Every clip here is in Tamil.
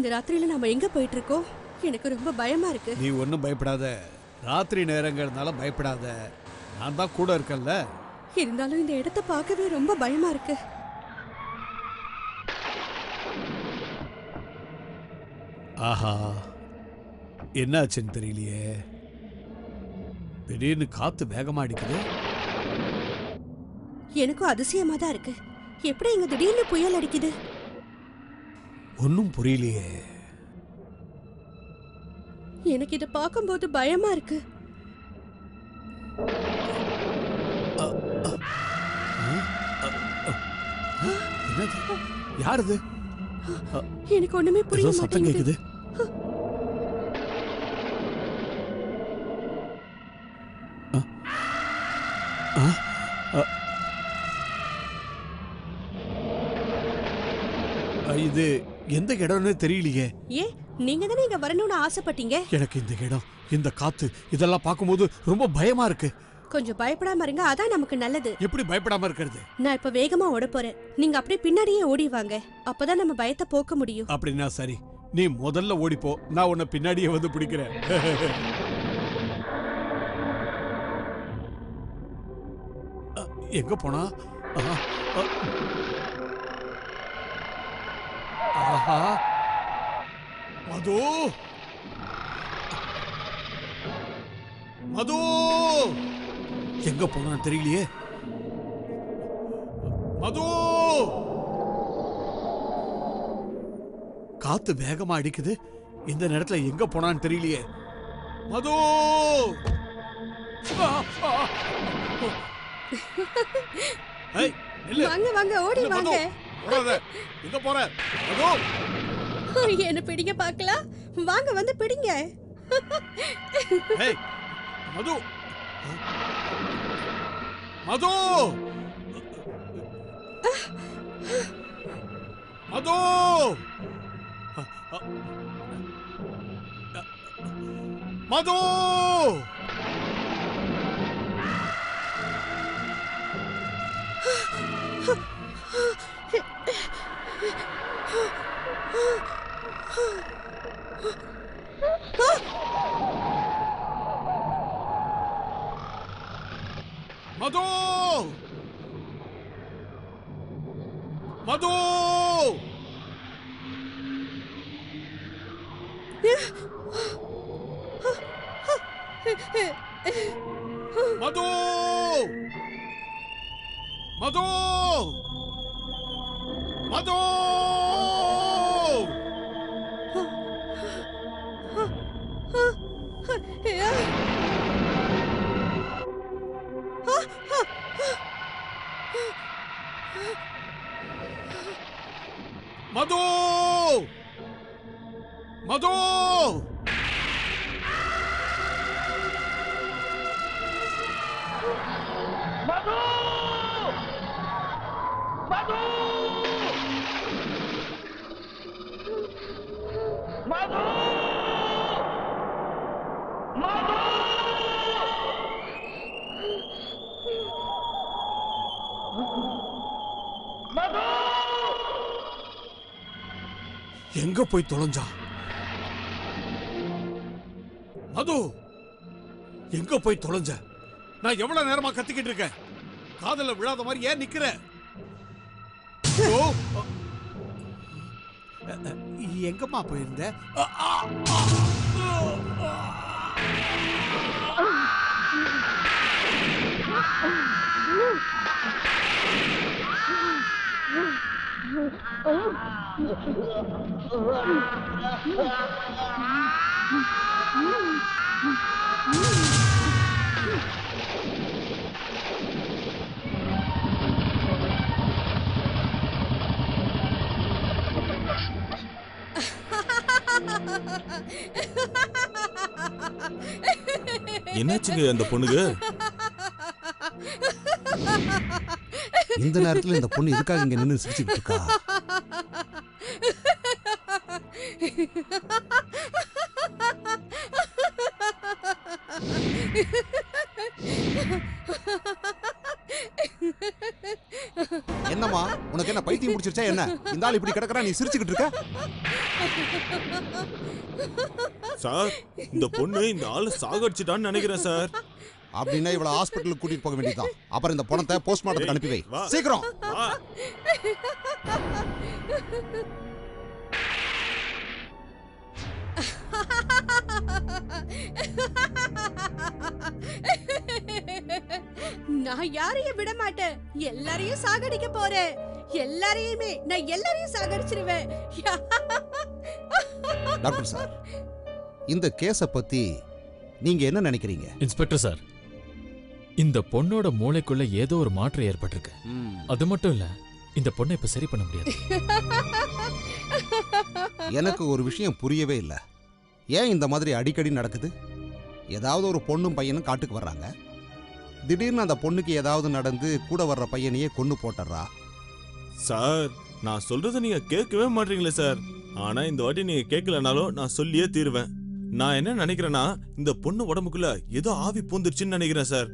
இந்த ராத்திரியில நாம எங்க போயிட்டு இருக்கோம் எனக்கு ரொம்ப பயமா இருக்கு நீ ஒன்றும் பயப்படாத ராத்திரி நேரங்கிறதுனால பயப்படாத நான் தான் கூட இருக்கேன்ல இருந்தாலும் இந்த இடத்த பார்க்கவே ரொம்ப பயமா இருக்கு ஆஹா என்னாச்சுன்னு தெரியலையே திடீர்னு காத்து வேகமா அடிக்குது எனக்கும் அதிசயமா தான் இருக்கு எப்படி இங்க திடீர்னு புயல் அடிக்குது ஒன்றும் புரியலையே எனக்கு இதை பார்க்கும்போது பயமா இருக்கு என்னது யார் இது எனக்கு ஒண்ணுமே புரிய ஏதோ சத்தம் மாட்டேங்குது கேக்குது ஆ? ஆ? ஆ. ஆ, இது எந்த இடம்னு தெரியலையே ஏன் நீங்க தானே இங்க வரணும்னு ஆசைப்பட்டீங்க எனக்கு இந்த இடம் இந்த காத்து இதெல்லாம் பார்க்கும்போது ரொம்ப பயமா இருக்கு கொஞ்சம் பயப்படாம இருங்க அதான் நமக்கு நல்லது எப்படி பயப்படாம இருக்கிறது நான் இப்ப வேகமா ஓட போறேன் நீங்க அப்படியே பின்னாடியே ஓடி வாங்க அப்பதான் நம்ம பயத்தை போக்க முடியும் அப்படின்னா சரி நீ முதல்ல ஓடிப்போ நான் உன்னை பின்னாடியே வந்து பிடிக்கிறேன் அ, எங்க போனா ஆ, அ. ஆஹா மது மது எங்க போனான்னு தெரியலையே மது காத்து வேகமா அடிக்குது இந்த நேரத்துல எங்க போனான்னு தெரியலையே மது ஆ, ஆ. ஏய், நில்லு. வாங்க வாங்க ஓடி நில்லு, மது. வாங்க ஓடாத. எங்க போற மது என்ன பிடிங்க பார்க்கலாம் வாங்க வந்து பிடிங்க ஏய் மது மது மது மது மது மது மது மது மது மது மது எங்க போய் தொலைஞ்சா மது எங்க போய் தொலைஞ்ச நான் எவ்வளவு நேரமா கத்திக்கிட்டு இருக்கேன் காதல விழாத மாதிரி ஏன் நிக்கிற ஐயோ! அ, அ, எங்கம்மா போயிருந்த அ, ஆ, ஆ, ஆ, ஆ. என்னாச்சுங்க அந்த பொண்ணுக்கு இந்த நேரத்துல இந்த பொண்ணு எதுக்காக இங்க நின்று சிரிச்சுக்கிட்டு இருக்கா என்னம்மா உனக்கு என்ன பைத்தியம் பிடிச்சிருச்சா என்ன இந்த ஆள் இப்படி கிடக்குறா நீ சிரிச்சுக்கிட்டு இருக்க சார் இந்த பொண்ணு இந்த ஆளு சாகடிச்சிட்டான்னு நினைக்கிறேன் சார் அப்படின்னா இவளை ஹாஸ்பிட்டலுக்கு கூட்டிட்டு போக வேண்டியதுதான் அப்புறம் இந்த பணத்தை போஸ்ட்மார்ட்டத்துக்கு அனுப்பி வை வா. சீக்கிரம் வா. நான் யாரையும் விட மாட்டேன் எல்லாரையும் சாகடிக்க போறேன் எல்லாரையுமே நான் எல்லாரையும் சாகடிச்சிருவேன் டாக்டர் சார் இந்த கேஸை பத்தி நீங்க என்ன நினைக்கிறீங்க இன்ஸ்பெக்டர் சார் இந்த பொண்ணோட மூளைக்குள்ள ஏதோ ஒரு மாற்றம் ஏற்பட்டிருக்கு அது மட்டும் இல்ல இந்த பொண்ணை இப்ப சரி பண்ண முடியாது எனக்கு ஒரு விஷயம் புரியவே இல்லை ஏன் இந்த மாதிரி அடிக்கடி நடக்குது ஏதாவது ஒரு பொண்ணும் பையனும் காட்டுக்கு வர்றாங்க திடீர்னு அந்த பொண்ணுக்கு ஏதாவது நடந்து கூட வர்ற பையனையே கொண்டு போட்டுறா சார் நான் சொல்றத நீங்க கேட்கவே மாட்டீங்களே சார் ஆனா இந்த வாட்டி நீங்க கேட்கலனாலும் நான் சொல்லியே தீருவேன் நான் என்ன நினைக்கிறேன்னா இந்த பொண்ணு உடம்புக்குள்ள ஏதோ ஆவி பூந்துருச்சுன்னு நினைக்கிறேன் சார்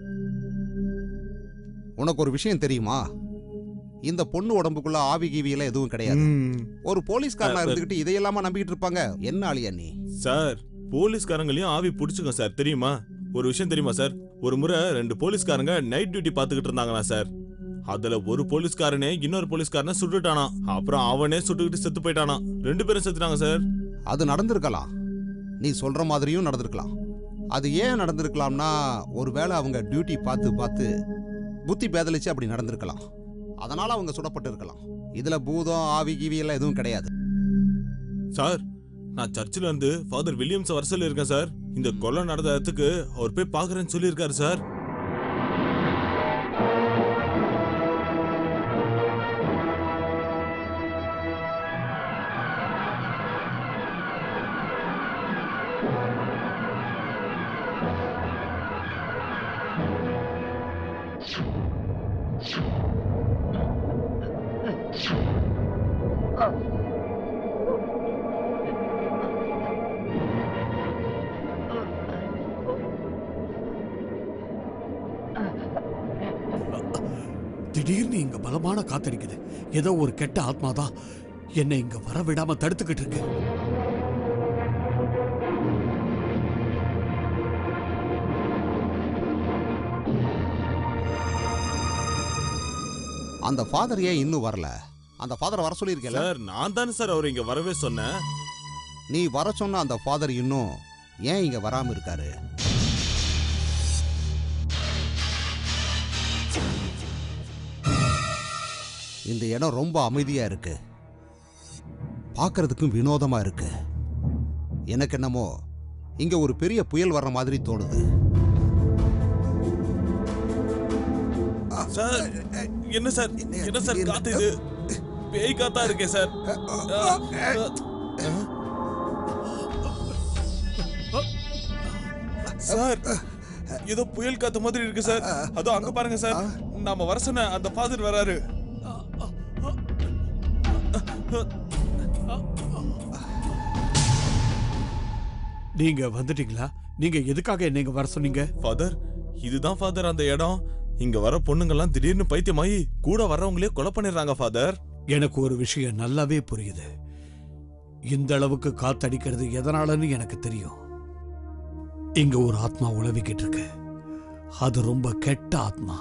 உனக்கு ஒரு விஷயம் தெரியுமா இந்த பொண்ணு உடம்புக்குள்ள ஆவி கீவியெல்லாம் எதுவும் கிடையாது ஒரு போலீஸ்காரனா அஹ், இருந்துகிட்டு இதையெல்லாமா நம்பிக்கிட்டு இருப்பாங்க என்ன ஆளியா நீ சார் போலீஸ்காரங்களையும் ஆவி பிடிச்சுங்க சார் தெரியுமா ஒரு விஷயம் தெரியுமா சார் ஒரு முறை ரெண்டு போலீஸ்காரங்க நைட் டியூட்டி பார்த்துக்கிட்டு இருந்தாங்களா சார் அதுல ஒரு போலீஸ்காரனே இன்னொரு போலீஸ்காரனை சுட்டுட்டானா அப்புறம் அவனே சுட்டுக்கிட்டு செத்து போயிட்டானா ரெண்டு பேரும் செத்துட்டாங்க சார் அது நடந்திருக்கலாம் நீ சொல்ற மாதிரியும் நடந்திருக்கலாம் அது ஏன் நடந்திருக்கலாம்னா ஒருவேளை அவங்க டியூட்டி பார்த்து பார்த்து புத்தி பேதலிச்சு அப்படி நடந்திருக்கலாம் அதனால அவங்க சுடப்பட்டு இருக்கலாம் இதுல பூதம் ஆவி கீவி எல்லாம் எதுவும் கிடையாது சார் நான் சர்ச்சில் இருந்து ஃபாதர் வில்லியம்ஸ் வர இருக்கேன் சார் இந்த கொலை நடந்த இடத்துக்கு அவர் போய் பார்க்கறேன்னு சொல்லியிருக்காரு சார் திடீர்னு இங்க பலமான காத்தடிக்குது ஏதோ ஒரு கெட்ட ஆத்மா தான் என்னை இங்க வர விடாம தடுத்துக்கிட்டு இருக்கு அந்த ஃபாதர் ஏன் இன்னும் வரல அந்த ஃபாதர் வர சொல்லியிருக்கல சார் நான் தானே சார் அவர் இங்க வரவே சொன்னேன் நீ வர சொன்ன அந்த ஃபாதர் இன்னும் ஏன் இங்க வராம இருக்காரு இந்த இடம் ரொம்ப அமைதியா இருக்கு பார்க்கறதுக்கும் வினோதமா இருக்கு எனக்கு என்னமோ இங்க ஒரு பெரிய புயல் வர்ற மாதிரி தோணுது சார் என்ன சார் என்ன சார் காத்து இது பேய் காத்தா இருக்கே சார் சார் ஏதோ புயல் காத்து மாதிரி இருக்கு சார் அதோ அங்க பாருங்க சார் நாம வர சொன்ன அந்த ஃபாதர் வராரு நீங்க வந்துட்டீங்களா நீங்க எதுக்காக என்ன இங்க வர சொன்னீங்க ஃபாதர் இதுதான் ஃபாதர் அந்த இடம் இங்க வர பொண்ணுங்கெல்லாம் திடீர்னு பைத்தியமாயி கூட வர்றவங்களே கொலை பண்ணிடுறாங்க ஃபாதர் எனக்கு ஒரு விஷயம் நல்லாவே புரியுது இந்த அளவுக்கு காத்தடிக்கிறது எதனாலன்னு எனக்கு தெரியும் இங்க ஒரு ஆத்மா உழவிக்கிட்டு இருக்கு அது ரொம்ப கெட்ட ஆத்மா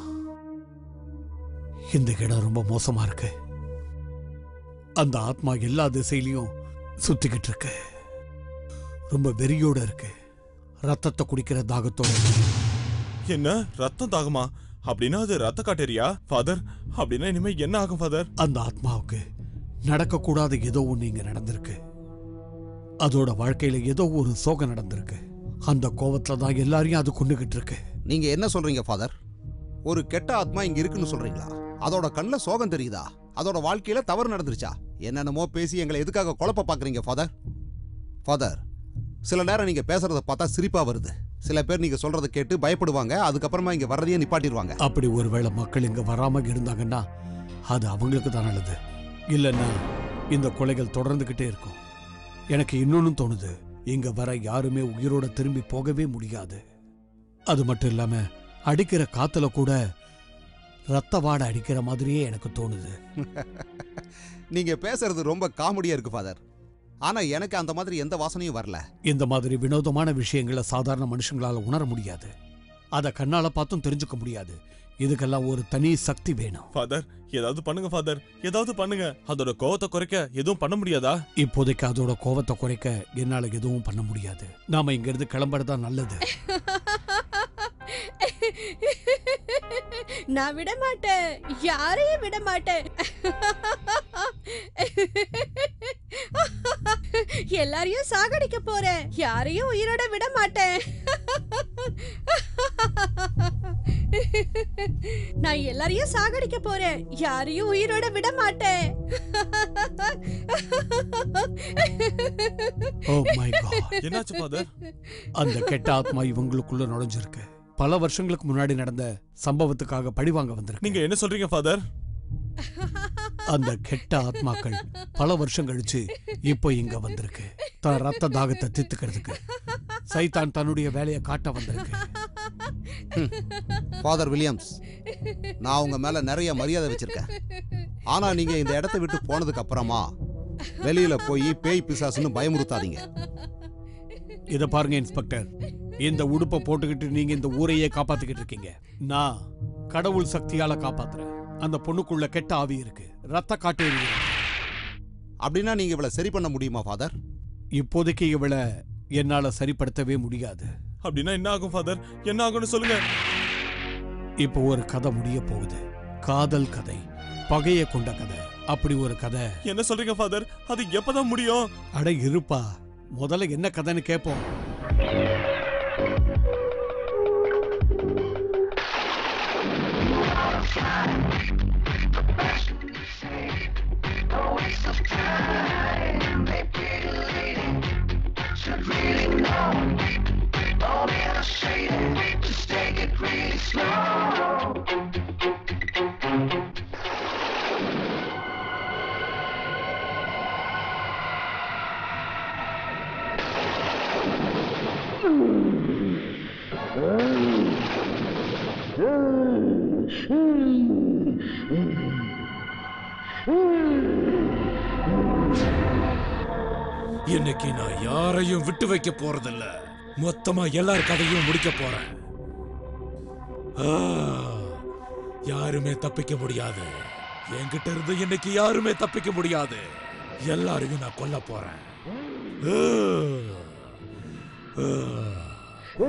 இந்த இடம் ரொம்ப மோசமா இருக்கு அந்த ஆத்மா எல்லா திசையிலையும் சுத்திக்கிட்டு இருக்கு ரொம்ப வெறியோட இருக்கு ரத்தத்தை குடிக்கிற தாகத்தோட இருக்கு. என்ன ரத்தம் தாகுமா அப்படின்னா அது ரத்த காட்டேரியா ஃபாதர் அப்படின்னா இனிமே என்ன ஆகும் ஃபாதர் அந்த ஆத்மாவுக்கு நடக்கக்கூடாத ஏதோ ஒண்ணு இங்க நடந்திருக்கு அதோட வாழ்க்கையில ஏதோ ஒரு சோகம் நடந்திருக்கு அந்த கோவத்துல தான் எல்லாரையும் அது கொண்டுகிட்டு இருக்கு நீங்க என்ன சொல்றீங்க ஃபாதர் ஒரு கெட்ட ஆத்மா இங்க இருக்குன்னு சொல்றீங்களா அதோட கண்ணில் சோகம் தெரியுதா அதோட வாழ்க்கையில தவறு நடந்துருச்சா என்னென்னமோ பேசி எங்களை எதுக்காக குழப்ப பாக்குறீங்க ஃபாதர் ஃபாதர் சில நேரம் நீங்க பேசுறத பார்த்தா சிரிப்பா வருது சில பேர் நீங்க சொல்றத கேட்டு பயப்படுவாங்க அதுக்கப்புறமா இங்க வர்றதையே நிப்பாட்டிடுவாங்க அப்படி ஒருவேளை மக்கள் இங்க வராம இருந்தாங்கன்னா அது அவங்களுக்கு தான் நல்லது இல்லைன்னா இந்த கொலைகள் தொடர்ந்துகிட்டே இருக்கும் எனக்கு இன்னொன்னு தோணுது இங்க வர யாருமே உயிரோட திரும்பி போகவே முடியாது அது மட்டும் இல்லாம அடிக்கிற காத்துல கூட ரத்த வாடை அடிக்கிற மாதிரியே எனக்கு தோணுது நீங்க பேசுறது ரொம்ப காமெடியா இருக்கு ஃபாதர் ஆனா எனக்கு அந்த மாதிரி எந்த வாசனையும் வரல இந்த மாதிரி வினோதமான விஷயங்களை சாதாரண மனுஷங்களால உணர முடியாது அத கண்ணால பார்த்தும் தெரிஞ்சுக்க முடியாது இதுக்கெல்லாம் ஒரு தனி சக்தி வேணும் ஃபாதர் ஏதாவது பண்ணுங்க ஃபாதர் ஏதாவது பண்ணுங்க அதோட கோவத்தை குறைக்க எதுவும் பண்ண முடியாதா இப்போதைக்கு அதோட கோவத்தை குறைக்க என்னால எதுவும் பண்ண முடியாது நாம இங்க இருந்து கிளம்புறதா நல்லது நான் விட மாட்டேன் யாரையும் விட மாட்டேன் எல்லாரையும் சாகடிக்க போறேன் யாரையும் உயிரோட விட மாட்டேன் நான் எல்லாரையும் சாகடிக்க போறேன் யாரையும் உயிரோட விட மாட்டேன் ஓ மை காட் என்னாச்சு ஃபாதர் அந்த கெட்ட ஆத்மா இவங்களுக்குள்ள நுழைஞ்சிருக்கு பல வருஷங்களுக்கு முன்னாடி நடந்த சம்பவத்துக்காக பழிவாங்க வந்திருக்கு நீங்க என்ன சொல்றீங்க ஃபாதர் அந்த கெட்ட ஆத்மாக்கள் பல வருஷம் கழிச்சு இப்போ இங்க வந்திருக்கு தான் ரத்த தாகத்தை தீர்த்துக்கிறதுக்கு சைத்தான் தன்னுடைய வேலையை காட்ட வந்திருக்கு ஃபாதர் வில்லியம்ஸ் நான் உங்க மேல நிறைய மரியாதை வச்சிருக்கேன் ஆனா நீங்க இந்த இடத்த விட்டு போனதுக்கு அப்புறமா வெளியில போய் பேய் பிசாசுன்னு பயமுறுத்தாதீங்க இத பாருங்க இன்ஸ்பெக்டர் இந்த உடுப்பை போட்டுக்கிட்டு நீங்க இந்த ஊரையே காப்பாத்திக்கிட்டு இருக்கீங்க நான் கடவுள் சக்தியால காப்பாத்துறேன் அந்த பொண்ணுக்குள்ள கெட்ட ஆவி இருக்கு ரத்த காட்டு எரியுது. அப்படின்னா நீங்க இவளை சரி பண்ண முடியுமா ஃபாதர் இப்போதைக்கு இவளை என்னால சரிப்படுத்தவே முடியாது அப்படின்னா என்ன ஆகும் ஃபாதர் என்ன ஆகும்னு சொல்லுங்க இப்போ ஒரு கதை முடிய போகுது காதல் கதை பகைய கொண்ட கதை அப்படி ஒரு கதை என்ன சொல்றீங்க ஃபாதர் அது எப்பதான் முடியும் அட இருப்பா முதல்ல என்ன கதைன்னு கேட்போம் இன்னைக்கு நான் யாரையும் விட்டு வைக்க போறதில்ல மொத்தமா எல்லார் கதையும் முடிக்க போறேன் ஆ, யாருமே தப்பிக்க முடியாது என்கிட்ட இருந்து இன்னைக்கு யாருமே தப்பிக்க முடியாது எல்லாரையும் நான் கொல்ல போறேன் ஆ, ஆ.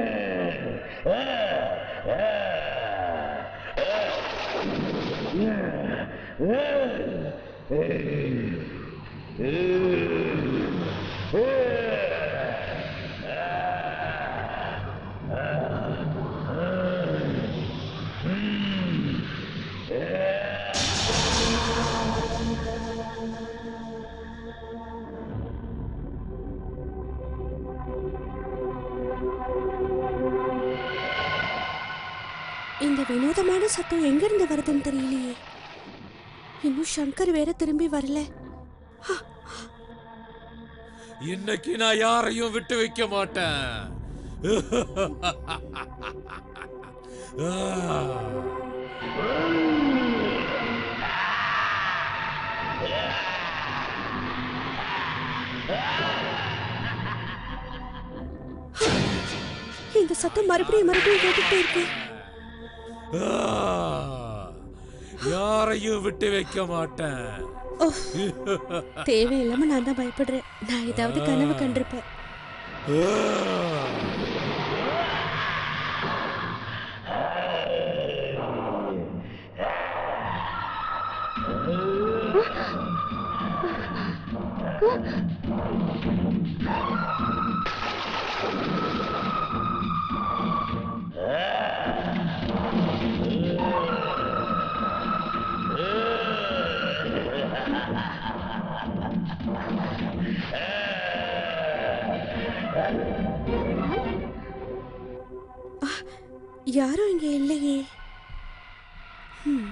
இந்த வினோதமான சத்தம் எங்க இருந்து வருதுன்னு தெரியலையே இன்னும் சங்கர் வேற திரும்பி வரல இன்னைக்கு நான் யாரையும் விட்டு வைக்க மாட்டேன் ஆ. இந்த சத்தம் மறுபடியும் மறுபடியும் கேட்டுட்டே இருக்கு ஆ. யாரையும் விட்டு வைக்க மாட்டேன் ஓ தேவையில்லாம நான் தான் பயப்படுறேன் நான் ஏதாவது கனவு கண்டிருப்பேன் ஆ. யாரும் இங்க இல்லையே ஹம்.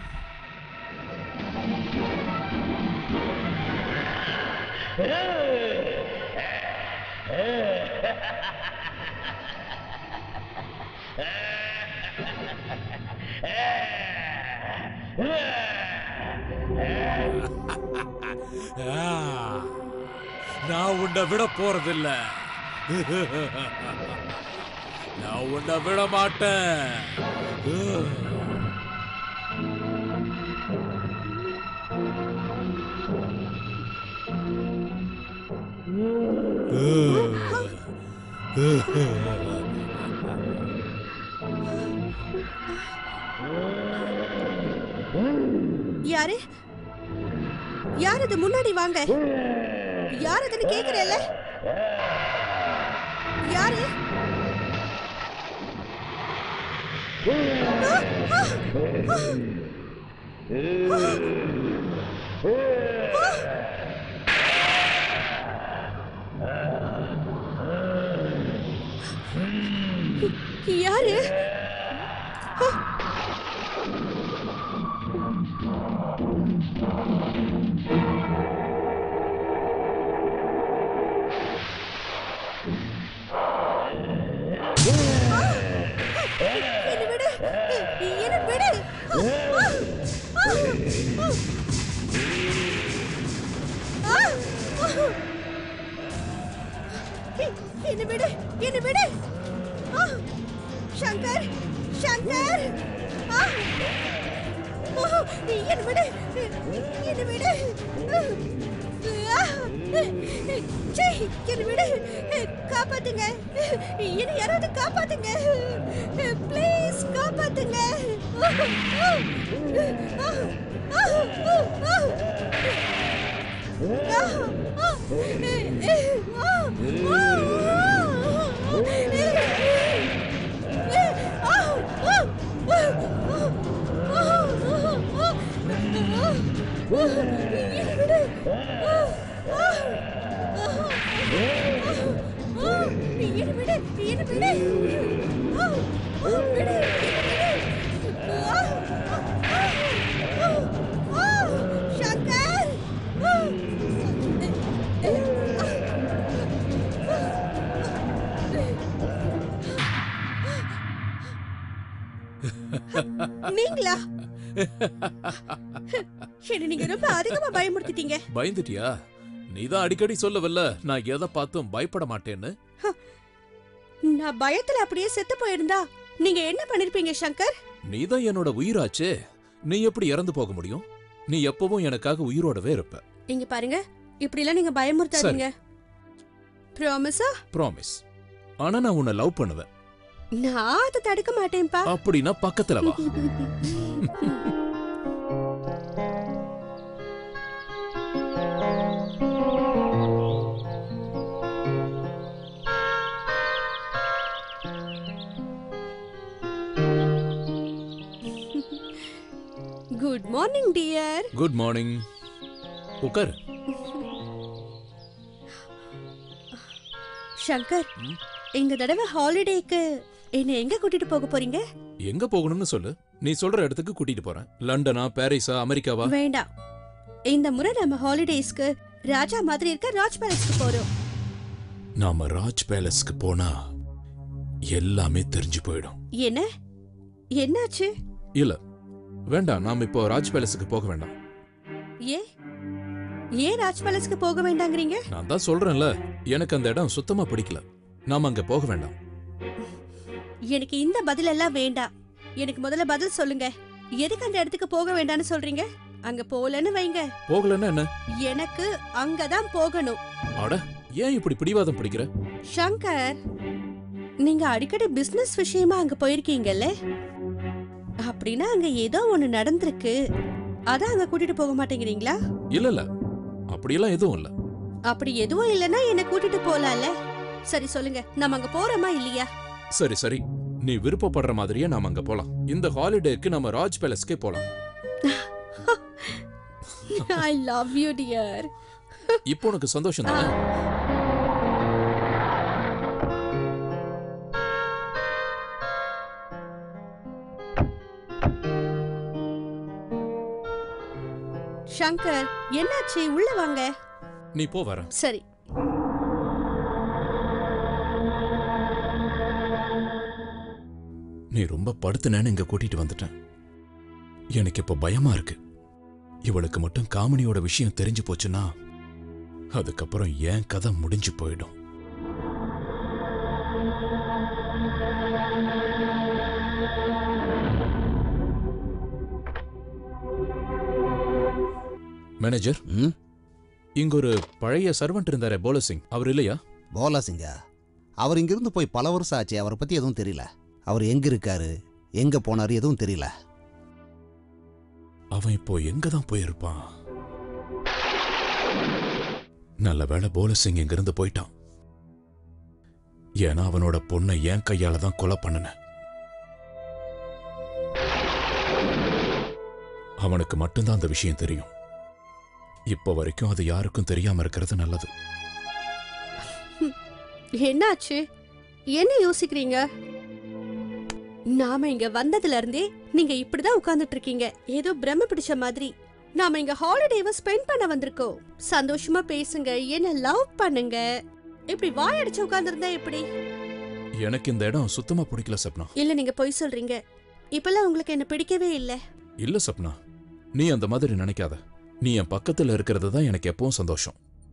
ஆ. நான் உன்னை விட போறதில்ல நான் உன்னை விட மாட்டேன் யாரு யார் அது முன்னாடி வாங்க யார் அதுன்னு கேக்குறேல்ல யாரு ஆ, ஆ, ஆ. யாரு என்ன விடு என்ன விடு என்ன விடு என்ன விடு ஆ! சங்கர் சங்கர் ஆ! ஆ! என்ன விடு என்ன விடு ஆ! சீ, என்ன விடு காப்பாத்துங்க என்ன யாராவது காப்பாத்துங்க ப்ளீஸ் காப்பாத்துங்க சங்கர் நீங்களா என்ன நீங்க ரொம்ப அதிகமா பயமுறுத்திட்டீங்க பயந்துட்டியா நீதான் அடிக்கடி சொல்லவல்ல நான் எதை பார்த்தும் பயப்பட மாட்டேன்னு நான் பயத்துல அப்படியே செத்து போயிருந்தா நீங்க என்ன பண்ணிருப்பீங்க சங்கர் நீதான் என்னோட உயிராச்சே நீ எப்படி இறந்து போக முடியும் நீ எப்பவும் எனக்காக உயிரோடவே இருப்ப இங்க பாருங்க இப்படி எல்லாம் நீங்க பயமுறுத்தாதீங்க ப்ராமிஸா ப்ராமிஸ் ஆனா நான் உன்னை லவ் பண்ணுவேன் நான் அதை தடுக்க மாட்டேன்ப்பா அப்படின்னா பக்கத்துல வா good morning dear good morning உட்காரு சங்கர் ம்? இந்த தடவை ஹாலிடேக்கு என்ன எங்க கூட்டிட்டு போக போறீங்க எங்க போகணும்னு சொல்லு நீ சொல்ற இடத்துக்கு கூட்டிட்டு போறேன் லண்டனா பாரிஸா அமெரிக்காவா வேண்டாம் இந்த முறை நம்ம ஹாலிடேஸ்க்கு ராஜா மாதிரி இருக்க ராஜ் பேலஸ்க்கு போறோம் நாம ராஜ் பேலஸ்க்கு போனா எல்லாமே தெரிஞ்சு போயிடும் என்ன என்னாச்சு இல்ல வேண்டாம் நாம இப்போ ராஜ் பேலஸுக்கு போக வேண்டாம் ஏ ஏன் ராஜ் பேலஸ்க்கு போக வேண்டாங்கிறீங்க நான் தான் சொல்றேன்ல எனக்கு அந்த இடம் சுத்தமா பிடிக்கல நாம அங்க போக வேண்டாம் எனக்கு இந்த பதில் எல்லாம் வேண்டாம் எனக்கு முதல்ல பதில் சொல்லுங்க எதுக்கு அந்த இடத்துக்கு போக வேண்டாம்னு சொல்றீங்க அங்க போலன்னு வைங்க போகலன்னா என்ன எனக்கு அங்கதான் போகணும் அட ஏன் இப்படி பிடிவாதம் பிடிக்கிற சங்கர் நீங்க அடிக்கடி பிசினஸ் விஷயமா அங்க போயிருக்கீங்கல்ல அப்படின்னா அங்க ஏதோ ஒண்ணு நடந்திருக்கு அதான் அங்க கூட்டிட்டு போக மாட்டேங்கிறீங்களா இல்ல இல்ல அப்படியெல்லாம் எதுவும் இல்ல அப்படி எதுவும் இல்லைன்னா என்ன கூட்டிட்டு போலாம்ல சரி சொல்லுங்க நம்ம அங்க போறோமா இல்லையா சரி சரி நீ விருப்பப்படுற மாதிரியே நாம அங்க போலாம் இந்த ஹாலிடேக்கு நம்ம ராஜ் பேலஸ்க்கே போலாம் ஐ லவ் யூ டியர் இப்போ உனக்கு சந்தோஷம் தானே சங்கர் என்னாச்சு உள்ள வாங்க நீ போ வர சரி நீ ரொம்ப படுத்துனேன்னு இங்க கூட்டிட்டு வந்துட்டேன் எனக்கு இப்ப பயமா இருக்கு இவளுக்கு மட்டும் காமினியோட விஷயம் தெரிஞ்சு போச்சுன்னா அதுக்கப்புறம் என் கதை முடிஞ்சு போயிடும் மேனேஜர் ம் இங்க ஒரு பழைய சர்வெண்ட் இருந்தாரே போல சிங் அவர் இல்லையா போலா சிங்கா அவர் இங்கிருந்து போய் பல வருஷம் ஆச்சு அவரை பத்தி எதுவும் தெரியல அவர் எங்க இருக்காரு எங்க போனாரு எதுவும் தெரியல அவன் இப்போ எங்க தான் போயிருப்பான் நல்ல வேளை போல சிங் இங்கிருந்து போயிட்டான் ஏன்னா அவனோட பொண்ணை என் கையால தான் கொலை பண்ணுனேன் அவனுக்கு மட்டும்தான் அந்த விஷயம் தெரியும் இப்போ வரைக்கும் அது யாருக்கும் தெரியாம இருக்கிறது நல்லது என்னாச்சு என்ன யோசிக்கிறீங்க நாம இங்க வந்ததுல இருந்தே நீங்க இப்படிதான் உட்கார்ந்துட்டு இருக்கீங்க ஏதோ பிரம்ம பிடிச்ச மாதிரி நாம இங்க ஹாலிடேவை ஸ்பெண்ட் பண்ண வந்திருக்கோம் சந்தோஷமா பேசுங்க என்ன லவ் பண்ணுங்க இப்படி வாயடிச்சு உட்கார்ந்திருந்தா எப்படி எனக்கு இந்த இடம் சுத்தமா பிடிக்கல சப்னா இல்ல நீங்க பொய் சொல்றீங்க இப்பெல்லாம் உங்களுக்கு என்ன பிடிக்கவே இல்ல இல்ல சப்னா நீ அந்த மாதிரி நினைக்காத நீ என் பக்கத்துல இருக்கிறது தான் எனக்கு எப்பவும் சந்தோஷம்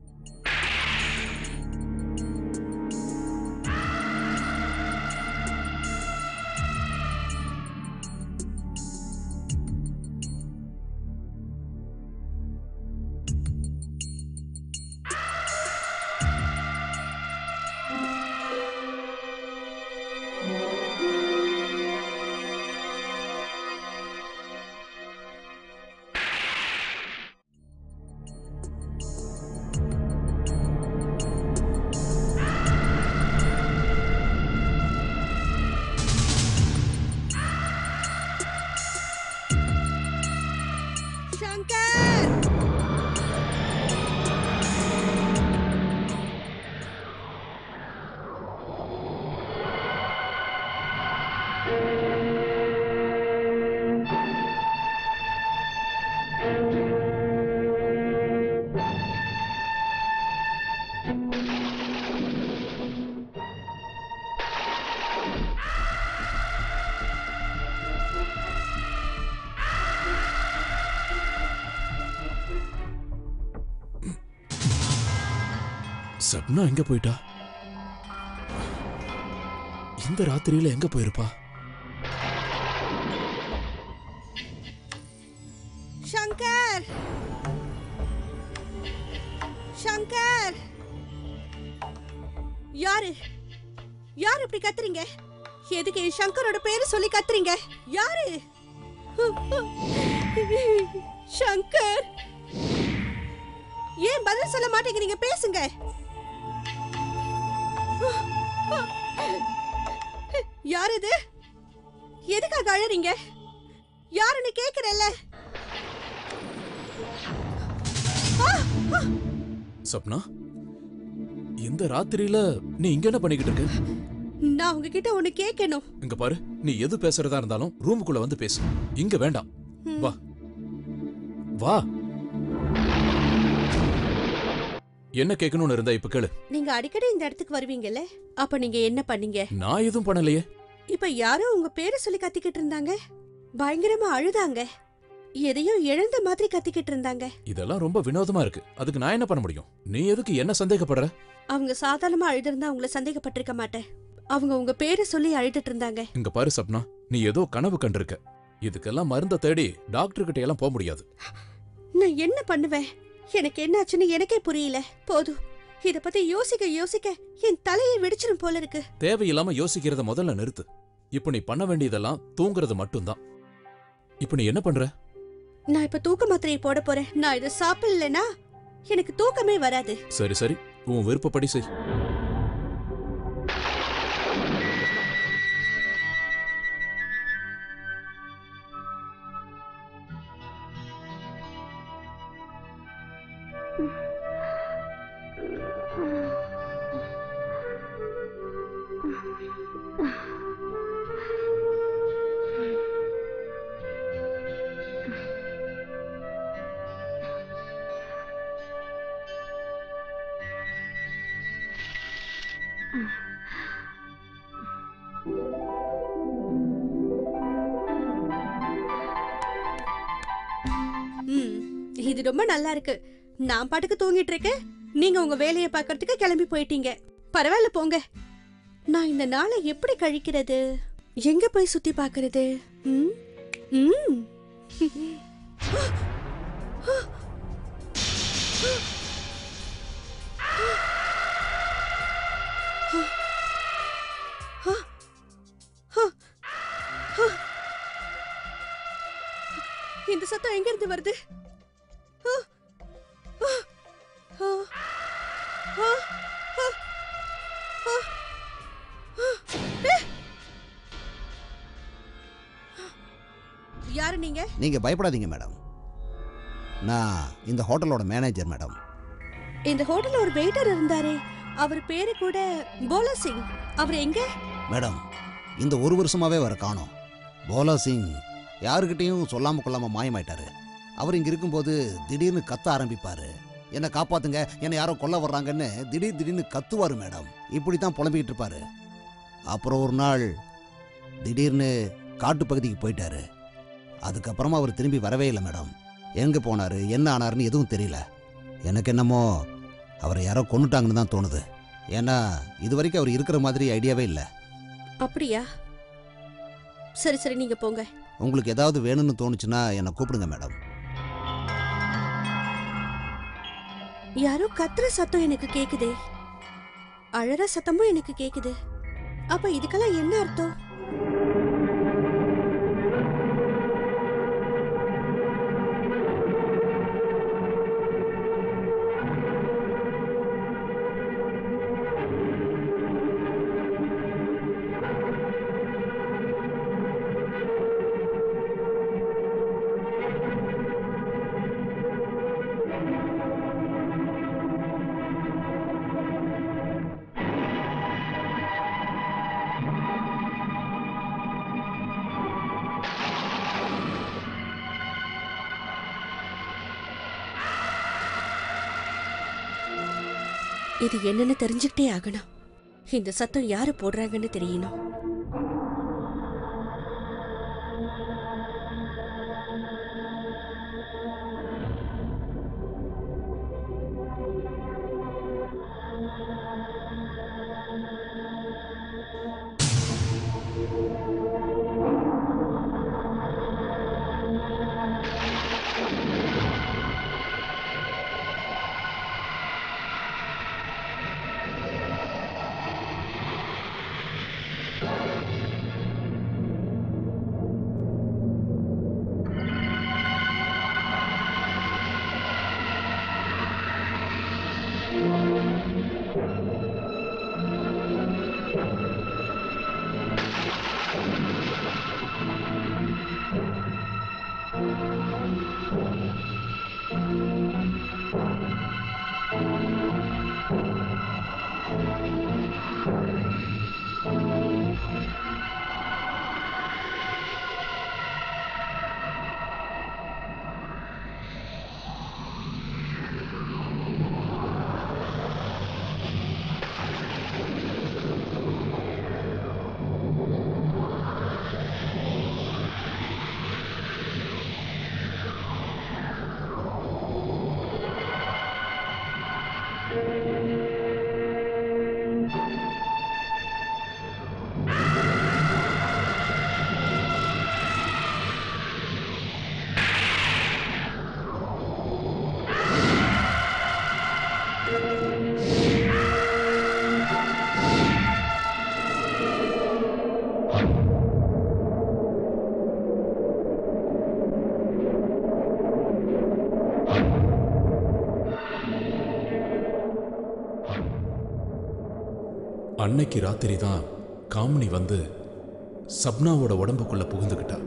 சங்கர் சப்னா எங்க போயிட்டா இந்த ராத்திரியில எங்க போயிருப்பா சங்கர் சங்கர் யாரு யார் இப்படி கத்துறீங்க எதுக்கு என் சங்கரோட பேரு சொல்லி கத்துறீங்க யாரு சங்கர் ஏன் பதில் சொல்ல மாட்டேங்கிறீங்க பேசுங்க யார் இது எதுக்காக அழறீங்க யாருன்னு கேக்குறல்ல சப்னா இந்த ராத்திரியில நீ இங்க என்ன பண்ணிக்கிட்டு இருக்க நான் உங்ககிட்ட ஒண்ணு கேட்கணும் இங்க பாரு நீ எது பேசுறதா இருந்தாலும் ரூமுக்குள்ள வந்து பேசு இங்க வேண்டாம் வா வா என்ன கேட்கணும்னு இருந்தா இப்ப கேளு நீங்க அடிக்கடி இந்த இடத்துக்கு வருவீங்கல்ல அப்ப நீங்க என்ன பண்ணீங்க நான் எதுவும் பண்ணலையே இப்ப யாரோ உங்க பேரை சொல்லி கத்திக்கிட்டு இருந்தாங்க பயங்கரமா அழுதாங்க எதையோ இழந்த மாதிரி கத்திக்கிட்டு இருந்தாங்க இதெல்லாம் ரொம்ப வினோதமா இருக்கு அதுக்கு நான் என்ன பண்ண முடியும் நீ எதுக்கு என்ன சந்தேகப்படுற அவங்க சாதாரணமா அழுதிருந்தா உங்களை சந்தேகப்பட்டிருக்க மாட்டேன் அவங்க உங்க பேரை சொல்லி அழுதுட்டு இருந்தாங்க இங்க பாரு சப்னா நீ ஏதோ கனவு கண்டிருக்க இதுக்கெல்லாம் மருந்த தேடி டாக்டர் கிட்ட எல்லாம் போக முடியாது நான் என்ன பண்ணுவேன் எனக்கு என்னாச்சுன்னு எனக்கே புரியல போதும் இத பத்தி யோசிக்க யோசிக்க என் தலையை வெடிச்சிடும் போல இருக்கு தேவையில்லாம யோசிக்கிறத முதல்ல நிறுத்து இப்போ நீ பண்ண வேண்டியதெல்லாம் தூங்குறது மட்டும்தான் இப்போ நீ என்ன பண்ற நான் இப்ப தூக்க மாத்திரையை போட போறேன் நான் இதை சாப்பிடலனா எனக்கு தூக்கமே வராது சரி சரி உன் விருப்பப்படி செய் ம் இது ரொம்ப நல்லா இருக்கு நான் பாட்டுக்கு தூங்கிட்டு இருக்கேன் நீங்க உங்க வேலையை பார்க்கறதுக்கு கிளம்பி போயிட்டீங்க பரவாயில்ல போங்க நான் இந்த நாளை எப்படி கழிக்கிறது எங்க போய் சுத்தி பார்க்கறது ம்? ம். இந்த சத்தம் எங்க இருந்து வருது ஆ, ஆ, ஆ, ஆ, ஆ, ஆ, ஆ. ஏ! யாரு நீங்க நீங்க பயப்படாதீங்க மேடம் நான் இந்த ஹோட்டலோட மேனேஜர் மேடம் இந்த ஹோட்டல்ல ஒரு வெயிட்டர் இருந்தாரே அவர் பேரு கூட போலா சிங் அவர் எங்க மேடம் இந்த ஒரு வருஷமாவே வர காணோம் போலா சிங் யாருக்கிட்டையும் சொல்லாம கொள்ளாம மாயமாயிட்டாரு அவர் இங்க இருக்கும்போது திடீர்னு கத்த ஆரம்பிப்பாரு என்னை காப்பாத்துங்க என்னை யாரோ கொல்ல வர்றாங்கன்னு திடீர் திடீர்னு கத்துவாரு மேடம் இப்படி தான் புலம்பிக்கிட்டு இருப்பாரு அப்புறம் ஒரு நாள் திடீர்னு காட்டு பகுதிக்கு போயிட்டாரு அதுக்கப்புறமா அவர் திரும்பி வரவே இல்லை மேடம் எங்க போனாரு என்ன ஆனாருன்னு எதுவும் தெரியல எனக்கு என்னமோ அவரை யாரோ கொன்னுட்டாங்கன்னு தான் தோணுது ஏன்னா இது வரைக்கும் அவர் இருக்கிற மாதிரி ஐடியாவே இல்லை அப்படியா சரி சரி நீங்க போங்க உங்களுக்கு ஏதாவது வேணும்னு தோணுச்சுன்னா என்னை கூப்பிடுங்க மேடம் யாரோ கத்துற சத்தம் எனக்கு கேக்குதே அழற சத்தமும் எனக்கு கேக்குது அப்ப இதுக்கெல்லாம் என்ன அர்த்தம் இது என்னன்னு தெரிஞ்சுக்கிட்டே ஆகணும் இந்த சத்தம் யாரு போடுறாங்கன்னு தெரியணும் அன்னைக்கு ராத்திரி தான் காமினி வந்து சப்னாவோட உடம்புக்குள்ள புகுந்துக்கிட்டா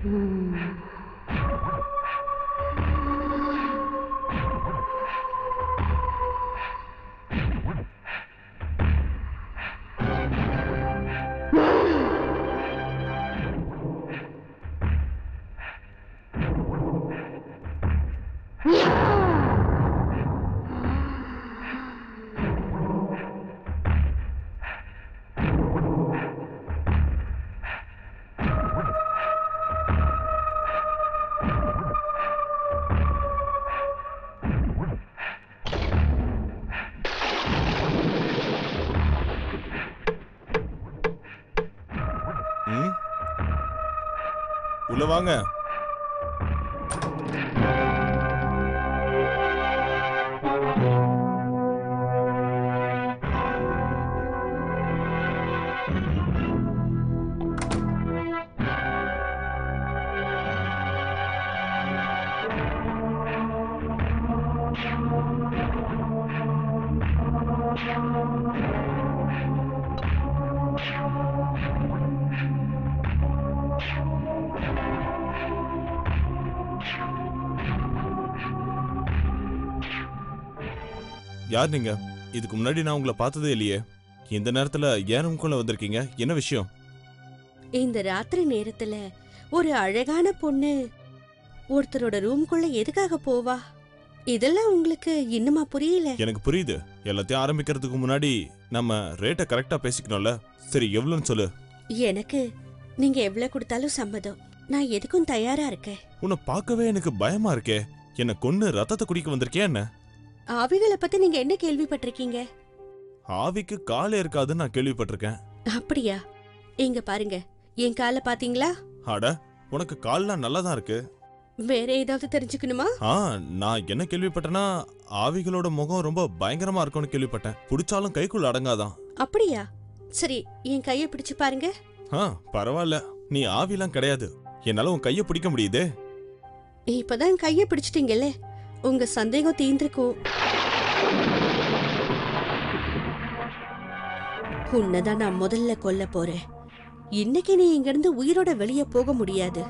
ம் உள்ள வாங்க யார் நீங்க இதுக்கு முன்னாடி நான் உங்களை பார்த்ததே இல்லையே இந்த நேரத்துல ஏன் ரூம்குள்ள வந்திருக்கீங்க என்ன விஷயம் இந்த ராத்திரி நேரத்துல ஒரு அழகான பொண்ணு ஒருத்தரோட ரூம்குள்ள எதுக்காக போவா இதெல்லாம் உங்களுக்கு இன்னுமா புரியல எனக்கு புரியுது எல்லாத்தையும் ஆரம்பிக்கிறதுக்கு முன்னாடி நம்ம ரேட்டை கரெக்டா பேசிக்கணும்ல சரி எவ்வளோன்னு சொல்லு எனக்கு நீங்க எவ்வளவு கொடுத்தாலும் சம்மதம் நான் எதுக்கும் தயாரா இருக்கேன் உன்னை பார்க்கவே எனக்கு பயமா இருக்கே என்னை கொன்னு ரத்தத்தை குடிக்க வந்திருக்கியா என்ன ஆவிகளை பத்தி நீங்க என்ன கேள்விப்பட்டிருக்கீங்க ஆவிக்கு காலே இருக்காதுன்னு நான் கேள்விப்பட்டிருக்கேன் அப்படியா இங்க பாருங்க என் காலை பாத்தீங்களா அட உனக்கு கால்லாம் நல்லா தான் இருக்கு வேற ஏதாவது தெரிஞ்சுக்கணுமா ஆ நான் என்ன கேள்விப்பட்டேன்னா ஆவிகளோட முகம் ரொம்ப பயங்கரமா இருக்கும்னு கேள்விப்பட்டேன் பிடிச்சாலும் கைக்குள்ள அடங்காதான் அப்படியா சரி என் கையை பிடிச்சு பாருங்க ஆ பரவாயில்ல நீ ஆவிலாம் கிடையாது என்னால உன் கையை பிடிக்க முடியுதே இப்பதான் கையை பிடிச்சிட்டீங்கல்ல உங்க சந்தேகம் தீர்ந்திருக்கும் உன்னதான் நான் முதல்ல கொல்ல போறேன் இன்னைக்கு நீ இங்க இருந்து உயிரோட வெளியே போக முடியாது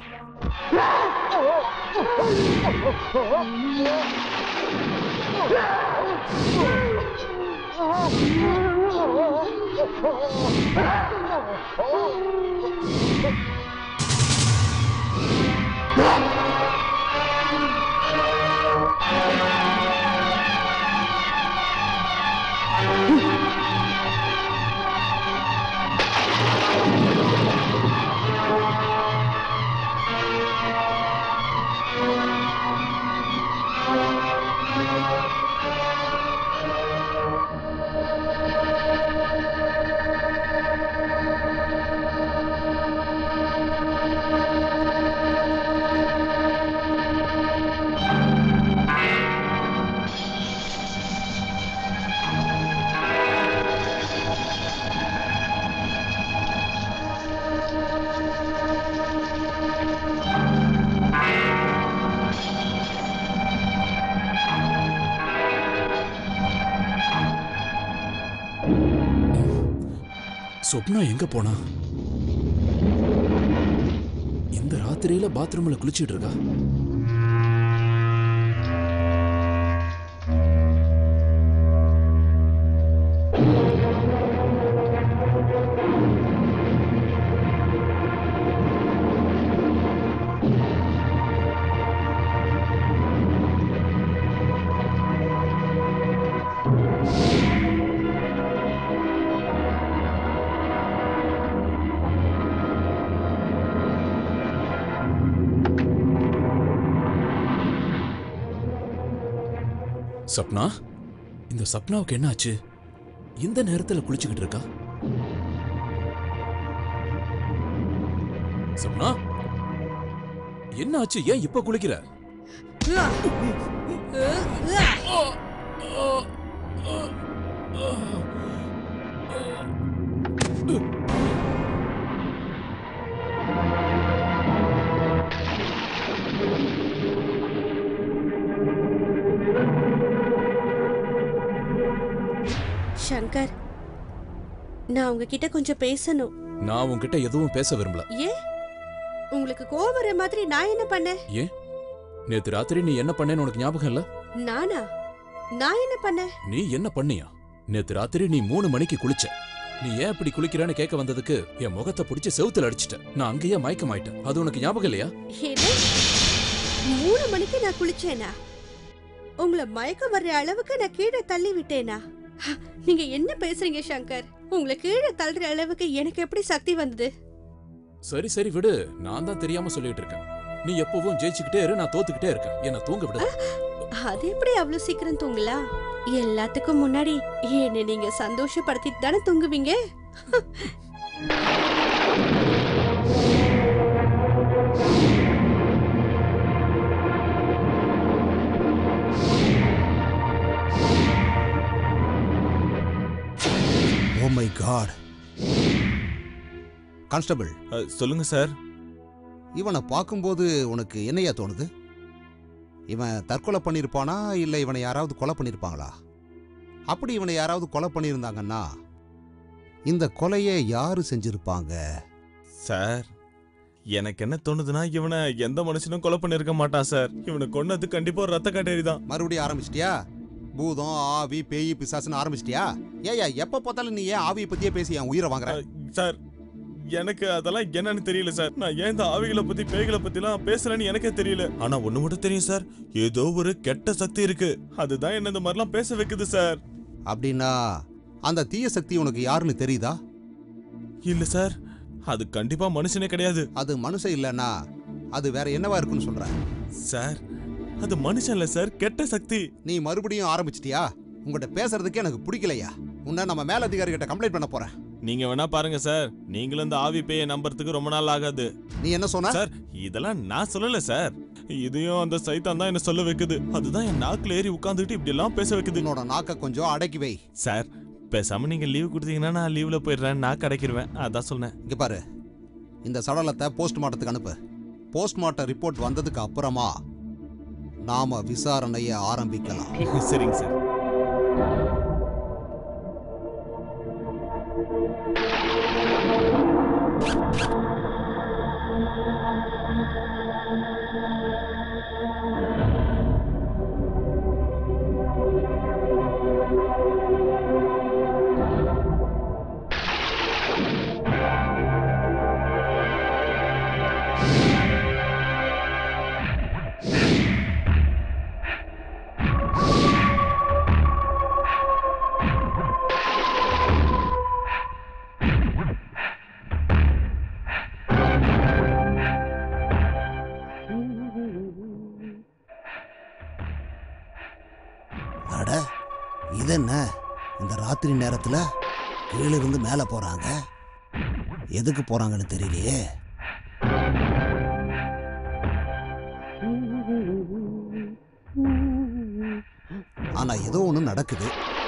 சொப்னா எங்க போனா இந்த ராத்திரியில பாத்ரூம்ல குளிச்சிட்டு இருக்கா சப்னா இந்த சப்னாவுக்கு என்ன ஆச்சு இந்த நேரத்துல குளிச்சுக்கிட்டு இருக்கா சப்னா என்ன ஆச்சு ஏன் இப்ப குளிக்கிற சங்கர் நான் உங்ககிட்ட கொஞ்சம் பேசணும் நான் உன்கிட்ட எதுவும் பேச விரும்பல ஏன் உங்களுக்கு கோவம் வர மாதிரி நான் என்ன பண்ணேன் நேத்து ராத்திரி நீ என்ன பண்ணேன்னு உனக்கு ஞாபகம் இல்ல நானா நான் என்ன பண்ணேன் நீ என்ன பண்ணியா நேத்து ராத்திரி நீ மூணு மணிக்கு குளிச்ச நீ ஏன் இப்படி குளிக்கிறான்னு கேட்க வந்ததுக்கு என் முகத்தை பிடிச்சி செவுத்துல அடிச்சிட்ட நான் அங்கேயே மயக்கமாயிட்டேன் அது உனக்கு ஞாபகம் இல்லையா என்ன மூணு மணிக்கு நான் குளிச்சேனா உங்களை மயக்கம் வர்ற அளவுக்கு நான் கீழே தள்ளி விட்டேனா ஹ, நீங்க என்ன பேசுறீங்க சங்கர் உங்களை கீழே தள்ளுற அளவுக்கு எனக்கு எப்படி சக்தி வந்தது சரி சரி விடு நான் தான் தெரியாம சொல்லிட்டு இருக்கேன் நீ எப்பவும் ஜெயிச்சுக்கிட்டே இரு நான் தோத்துக்கிட்டே இருக்கேன் என்ன தூங்க விடு அது எப்படி அவ்வளவு சீக்கிரம் தூங்கலாம் எல்லாத்துக்கும் முன்னாடி என்ன நீங்க சந்தோஷப்படுத்திட்டு தானே தூங்குவீங்க ஓ மை காட் கான்ஸ்டபிள் அ, சொல்லுங்க சார் இவனை பார்க்கும்போது உனக்கு என்னையா தோணுது இவன் தற்கொலை பண்ணியிருப்பானா இல்லை இவனை யாராவது கொலை பண்ணியிருப்பாங்களா அப்படி இவனை யாராவது கொலை பண்ணியிருந்தாங்கன்னா இந்த கொலையை யாரு செஞ்சிருப்பாங்க சார் எனக்கு என்ன தோணுதுன்னா இவனை எந்த மனுஷனும் கொலை பண்ணிருக்க மாட்டான் சார் இவனை கொன்னது கண்டிப்பா ஒரு ரத்த காட்டேரி தான் மறுபடியும் ஆரம்பிச்சிட்டியா பூதம் ஆவி பேய் பிசாசுன்னு ஆரம்பிச்சிட்டியா ஏயா எப்ப பார்த்தாலும் நீ ஏன் ஆவியை பத்தியே பேசி என் உயிரை வாங்குற சார் எனக்கு அதெல்லாம் என்னன்னு தெரியல சார் நான் ஏன் இந்த ஆவிகளை பத்தி பேய்களை பத்திலாம் பேசுறேன்னு எனக்கே தெரியல ஆனா ஒண்ணு மட்டும் தெரியும் சார் ஏதோ ஒரு கெட்ட சக்தி இருக்கு அதுதான் என்ன இந்த மாதிரிலாம் பேச வைக்குது சார் அப்படின்னா அந்த தீய சக்தி உனக்கு யாருன்னு தெரியுதா இல்ல சார் அது கண்டிப்பா மனுஷனே கிடையாது அது மனுஷன் இல்லைன்னா அது வேற என்னவா இருக்குன்னு சொல்ற சார் அது மனுஷன் இல்ல சார் கெட்ட சக்தி நீ மறுபடியும் ஆரம்பிச்சிட்டியா உங்ககிட்ட பேசுறதுக்கே எனக்கு பிடிக்கலையா உன்னை நம்ம மேலதிகாரி கிட்ட கம்ப்ளைண்ட் பண்ண போறேன் நீங்க வேணா பாருங்க சார் நீங்களும் இந்த ஆவி பேயை நம்புறதுக்கு ரொம்ப நாள் ஆகாது நீ என்ன சொன்ன சார் இதெல்லாம் நான் சொல்லல சார் இதையும் அந்த சைத்தான் தான் என்ன சொல்ல வைக்குது அதுதான் என் நாக்குல ஏறி உட்காந்துட்டு இப்படி எல்லாம் பேச வைக்குது உன்னோட நாக்க கொஞ்சம் அடக்கி வை சார் பேசாம நீங்க லீவ் கொடுத்தீங்கன்னா நான் லீவ்ல போயிடுறேன் நான் கிடைக்கிருவேன் அதான் சொன்னேன் இங்க பாரு இந்த சடலத்தை போஸ்ட்மார்ட்டத்துக்கு அனுப்பு போஸ்ட்மார்ட்டம் ரிப்போர்ட் வந்ததுக்கு அப்புறமா நாம விசாரணையை ஆரம்பிக்கலாம் சரிங்க சார் அட இது என்ன இந்த ராத்திரி நேரத்துல கீழே இருந்து மேலே போறாங்க எதுக்கு போறாங்கன்னு தெரியலையே ஆனா ஏதோ ஒன்று நடக்குது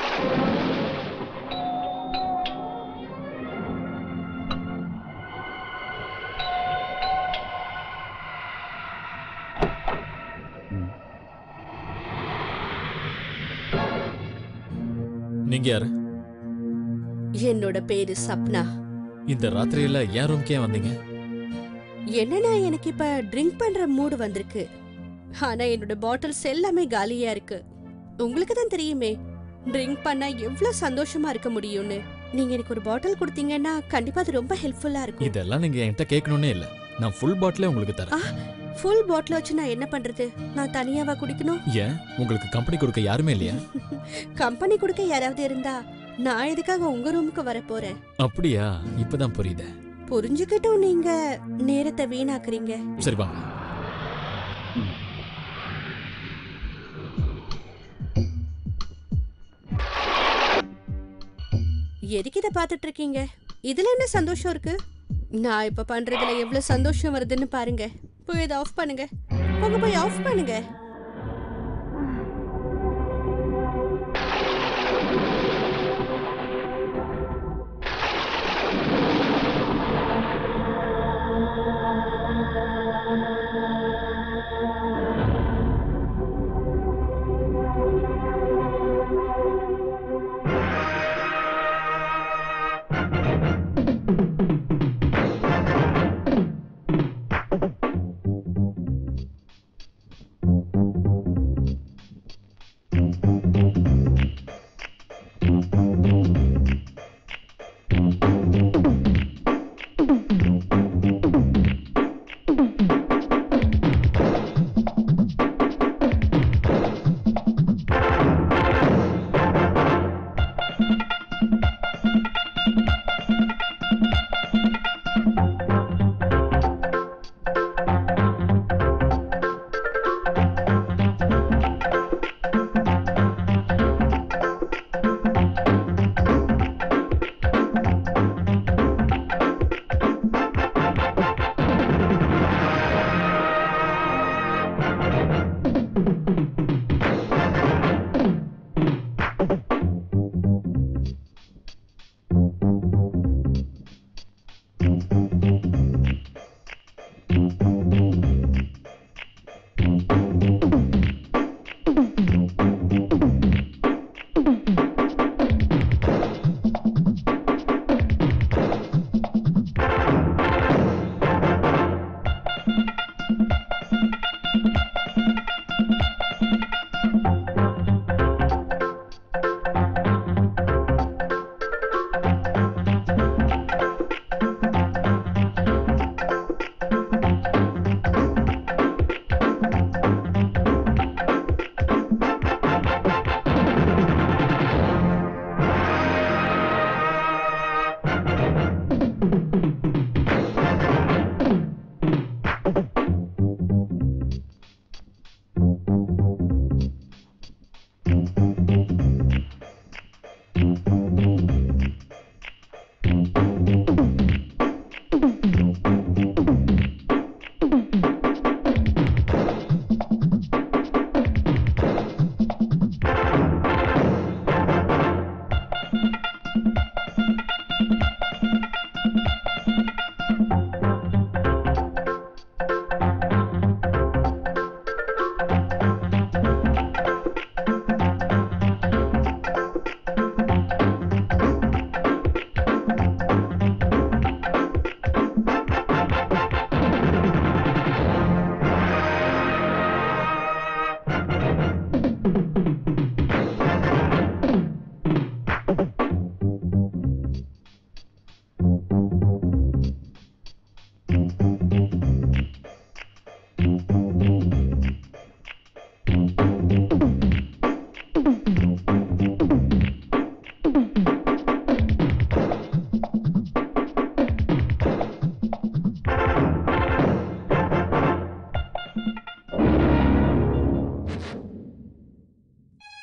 நீங்க யாரு என்னோட பேரு சப்னா இந்த ராத்திரியில என் ரூம்க்கே வந்தீங்க என்னன்னா எனக்கு இப்ப ட்ரிங்க் பண்ற மூடு வந்திருக்கு ஆனா என்னோட பாட்டில்ஸ் எல்லாமே காலியா இருக்கு உங்களுக்கு தான் தெரியுமே ட்ரிங்க் பண்ணா எவ்வளவு சந்தோஷமா இருக்க முடியும்னு நீங்க எனக்கு ஒரு பாட்டில் கொடுத்தீங்கன்னா கண்டிப்பா அது ரொம்ப ஹெல்ப்ஃபுல்லா இருக்கும் இதெல்லாம் நீங்க என்கிட்ட கேட்கணும்னே இல்ல நான் ஃபுல் பாட்டிலே உங்களுக்கு தரேன் ஃபுல் பாட்டில் வச்சு நான் என்ன பண்றது நான் தனியாவா குடிக்கணும் ஏன் உங்களுக்கு கம்பெனி கொடுக்க யாருமே இல்லையா கம்பெனி கொடுக்க யாராவது இருந்தா நான் எதுக்காக உங்க ரூமுக்கு வர போறேன் அப்படியா இப்பதான் புரியுது புரிஞ்சுக்கிட்டும் நீங்க நேரத்தை வீணாக்குறீங்க சரி வாங்க எதுக்கு இதை பார்த்துட்டு இருக்கீங்க இதுல என்ன சந்தோஷம் இருக்கு நான் இப்ப பண்றதுல எவ்வளவு சந்தோஷம் வருதுன்னு பாருங்க போய் இதை ஆஃப் பண்ணுங்க போங்க போய் ஆஃப் பண்ணுங்க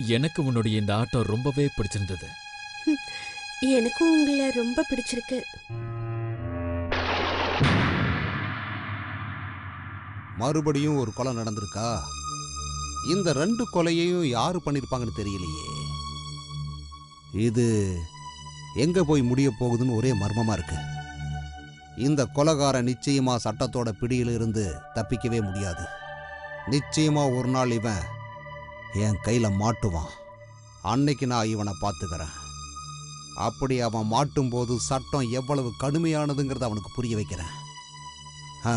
எனக்கு உன்னுடைய இந்த ஆட்டம் ரொம்பவே பிடிச்சிருந்தது எனக்கும் உங்களை ரொம்ப பிடிச்சிருக்கு மறுபடியும் ஒரு கொலை நடந்திருக்கா இந்த ரெண்டு கொலையையும் யாரு பண்ணிருப்பாங்கன்னு தெரியலையே இது எங்க போய் முடிய போகுதுன்னு ஒரே மர்மமா இருக்கு இந்த கொலைகாரன் நிச்சயமா சட்டத்தோட பிடியில இருந்து தப்பிக்கவே முடியாது நிச்சயமா ஒரு நாள் இவன் என் கையில மாட்டுவான் அன்னைக்கு நான் இவனை பார்த்துக்கிறேன் அப்படி அவன் மாட்டும் போது சட்டம் எவ்வளவு கடுமையானதுங்கிறத அவனுக்கு புரிய வைக்கிறேன் ஆ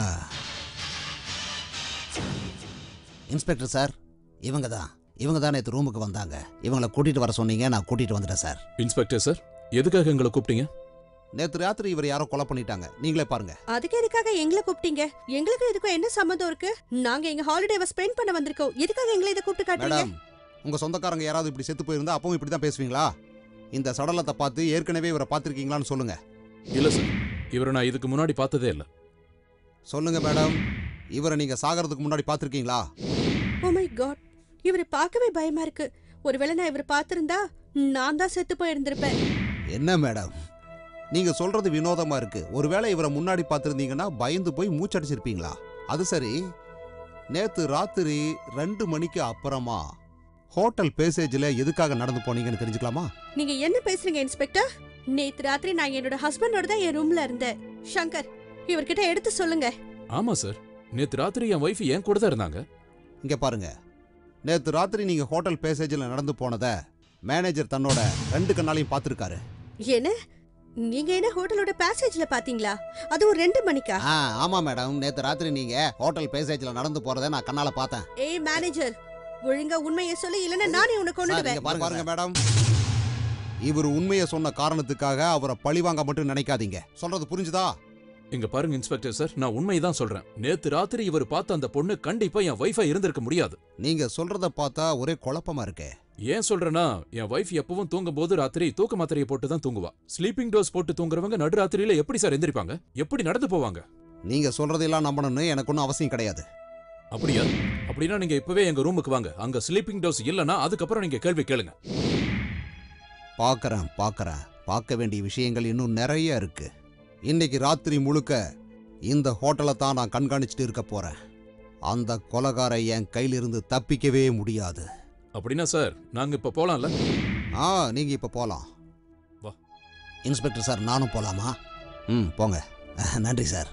இன்ஸ்பெக்டர் சார் இவங்க தான் இவங்க தான் நேற்று ரூமுக்கு வந்தாங்க இவங்கள கூட்டிட்டு வர சொன்னீங்க நான் கூட்டிட்டு வந்துட்டேன் சார் இன்ஸ்பெக்டர் சார் எதுக்காக எங்களை கூப்பிட்டீங்க நேற்று ராத்திரி இவர் யாரோ கொலை பண்ணிட்டாங்க நீங்களே பாருங்க அதுக்கு எதுக்காக எங்களை கூப்பிட்டீங்க எங்களுக்கு இதுக்கும் என்ன சம்மந்தம் இருக்கு நாங்க எங்க ஹாலிடேவை ஸ்பெண்ட் பண்ண வந்திருக்கோம் எதுக்காக எங்களை இதை கூப்பிட்டு காட்டுறீங்க மேடம் உங்க சொந்தக்காரங்க யாராவது இப்படி செத்து போயிருந்தா அப்பவும் இப்படி தான் பேசுவீங்களா இந்த சடலத்தை பார்த்து ஏற்கனவே இவரை பார்த்துருக்கீங்களான்னு சொல்லுங்க இல்ல சார் இவரை நான் இதுக்கு முன்னாடி பார்த்ததே இல்ல சொல்லுங்க மேடம் இவரை நீங்க சாகிறதுக்கு முன்னாடி பார்த்துருக்கீங்களா ஓ மை காட் இவரை பார்க்கவே பயமா இருக்கு ஒருவேளை நான் இவரை பார்த்திருந்தா நான் தான் செத்து போயிருந்திருப்பேன் என்ன மேடம் நீங்க சொல்றது வினோதமா இருக்கு ஒருவேளை இவரை முன்னாடி பார்த்துருந்தீங்கன்னா பயந்து போய் மூச்சடிச்சிருப்பீங்களா அது சரி நேத்து ராத்திரி ரெண்டு மணிக்கு அப்புறமா ஹோட்டல் பேசேஜில் எதுக்காக நடந்து போனீங்கன்னு தெரிஞ்சுக்கலாமா நீங்க என்ன பேசுறீங்க இன்ஸ்பெக்டர் நேத்து ராத்திரி நான் என்னோட ஹஸ்பண்டோட தான் என் ரூம்ல இருந்தேன் சங்கர் இவர்கிட்ட எடுத்து சொல்லுங்க ஆமா சார் நேத்து ராத்திரி என் ஒய்ஃப் என் கூட தான் இருந்தாங்க இங்க பாருங்க நேத்து ராத்திரி நீங்க ஹோட்டல் பேசேஜில் நடந்து போனத மேனேஜர் தன்னோட ரெண்டு கண்ணாலையும் பார்த்துருக்காரு என்ன நீங்க என்ன ஹோட்டலோட பேசேஜ்ல பாத்தீங்களா அதுவும் ரெண்டு மணிக்கா ஆ ஆமா மேடம் நேத்து ராத்திரி நீங்க ஹோட்டல் பேசேஜில் நடந்து போறதை நான் கண்ணால பார்த்தேன் ஏய் மேனேஜர் ஒழுங்கா உண்மையை சொல்லி இல்லைன்னா நானே உன்னை சார், கொண்டுடுவேன் இங்க பாருங்க பாருங்க மேடம் இவர் உண்மையை சொன்ன காரணத்துக்காக அவரை பழிவாங்க மட்டும் நினைக்காதீங்க சொல்றது புரிஞ்சுதா இங்க பாருங்க இன்ஸ்பெக்டர் சார் நான் உண்மைதான் சொல்றேன் நேத்து ராத்திரி இவர் பார்த்த அந்த பொண்ணு கண்டிப்பா என் ஒய்ஃபா இருந்திருக்க முடியாது நீங்க சொல்றத பார்த்தா ஒரே குழப்பமா இருக்கே ஏன் சொல்றேன்னா என் ஒய்ஃப் எப்பவும் தூங்கும் போது ராத்திரி தூக்க மாத்திரையை போட்டு தான் தூங்குவா ஸ்லீப்பிங் டோஸ் போட்டு தூங்குறவங்க நடு ராத்திரியில எப்படி சார் எந்திரிப்பாங்க எப்படி நடந்து போவாங்க நீங்க சொல்றதெல்லாம் நம்பணும்னு எனக்கு ஒன்றும் அவசியம் கிடையாது அப்படியா அப்படின்னா நீங்க இப்பவே எங்க ரூமுக்கு வாங்க அங்க ஸ்லீப்பிங் டோஸ் இல்லனா அதுக்கப்புறம் நீங்க கேள்வி கேளுங்க பார்க்கறேன் பார்க்கறேன் பார்க்க வேண்டிய விஷயங்கள் இன்னும் நிறைய இருக்கு இன்னைக்கு ராத்திரி முழுக்க இந்த ஹோட்டலை தான் நான் கண்காணிச்சுட்டு இருக்க போறேன் அந்த கொலகாரை என் கையிலிருந்து தப்பிக்கவே முடியாது அப்படின்னா சார் நாங்க இப்ப போலாம்ல ஆ நீங்க இப்ப போலாம் வா. இன்ஸ்பெக்டர் சார் நானும் போலாமா ம் போங்க நன்றி சார்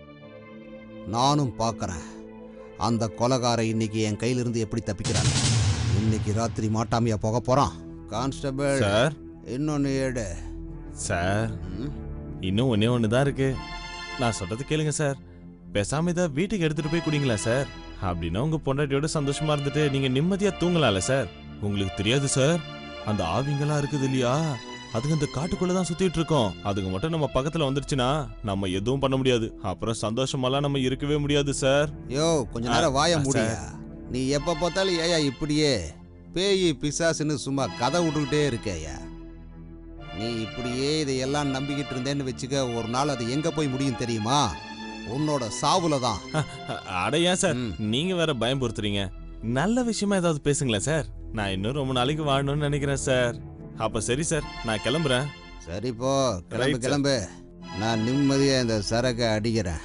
நானும் பார்க்கறேன் அந்த கொலகாரை இன்னைக்கு என் கையிலிருந்து எப்படி தப்பிக்கிறாங்க இன்னைக்கு ராத்திரி மாட்டாமையா போக போறான் கான்ஸ்டபிள் சார் இன்னொன்னு ஏடு சார் ம், இன்னும் ஒன்னே ஒன்று தான் இருக்கு நான் சொல்றது கேளுங்க சார் பேசாம இதை வீட்டுக்கு எடுத்துட்டு போய் குடிங்களா சார் அப்படின்னா உங்க பொண்டாட்டியோட சந்தோஷமா இருந்துட்டு நீங்க நிம்மதியா தூங்கலாம்ல சார் உங்களுக்கு தெரியாது சார் அந்த ஆவிங்கெல்லாம் இருக்குது இல்லையா அதுங்க இந்த காட்டுக்குள்ள தான் சுத்திட்டு இருக்கோம் அதுங்க மட்டும் நம்ம பக்கத்துல வந்துருச்சுன்னா நம்ம எதுவும் பண்ண முடியாது அப்புறம் சந்தோஷமெல்லாம் நம்ம இருக்கவே முடியாது சார் யோ கொஞ்ச நேரம் வாய ஆ, முடியா நீ எப்ப பார்த்தாலும் ஏயா இப்படியே பேய் பிசாசுன்னு சும்மா கதை விட்டுக்கிட்டே இருக்கேயா நீ இப்படியே இதையெல்லாம் நம்பிக்கிட்டு இருந்தேன்னு வச்சுக்க ஒரு நாள் அது எங்க போய் முடியும் தெரியுமா உன்னோட சாவுல தான் அட ஏன் சார் ம். நீங்க வேற பயம்புறுத்துறீங்க நல்ல விஷயமா ஏதாவது பேசுங்களேன் சார் நான் இன்னும் ரொம்ப நாளைக்கு வாழணும்னு நினைக்கிறேன் சார் அப்ப சரி சார் நான் கிளம்புறேன் சரி போ கிளம்பு Right, sir. கிளம்பு நான் நிம்மதியா இந்த சரக்கை அடிக்கிறேன்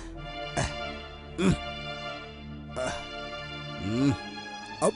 ம். ம். அப்.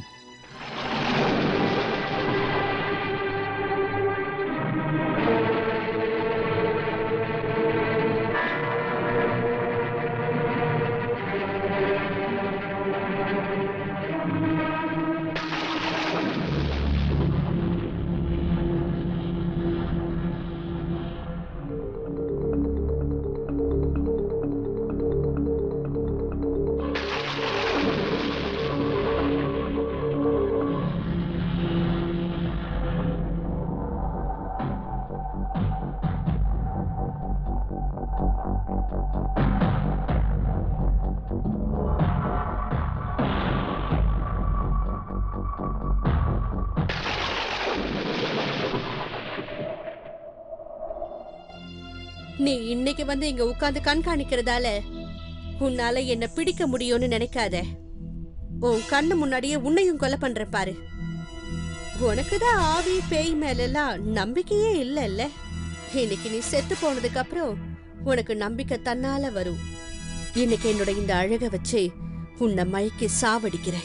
நீ இன்னைக்கு வந்து இங்க உட்கார்ந்து கண்காணிக்கிறதால உன்னால என்ன பிடிக்க முடியும்னு நினைக்காத உன் கண்ணு முன்னாடியே உன்னையும் கொலை பண்றேன் பாரு உனக்கு தான் ஆவி பேய் மேலெல்லாம் நம்பிக்கையே இல்லைல்ல இன்னைக்கு நீ செத்து போனதுக்கு அப்புறம் உனக்கு நம்பிக்கை தன்னால வரும் இன்னைக்கு என்னோட இந்த அழக வச்சு உன்னை மயக்கி சாவடிக்கிறேன்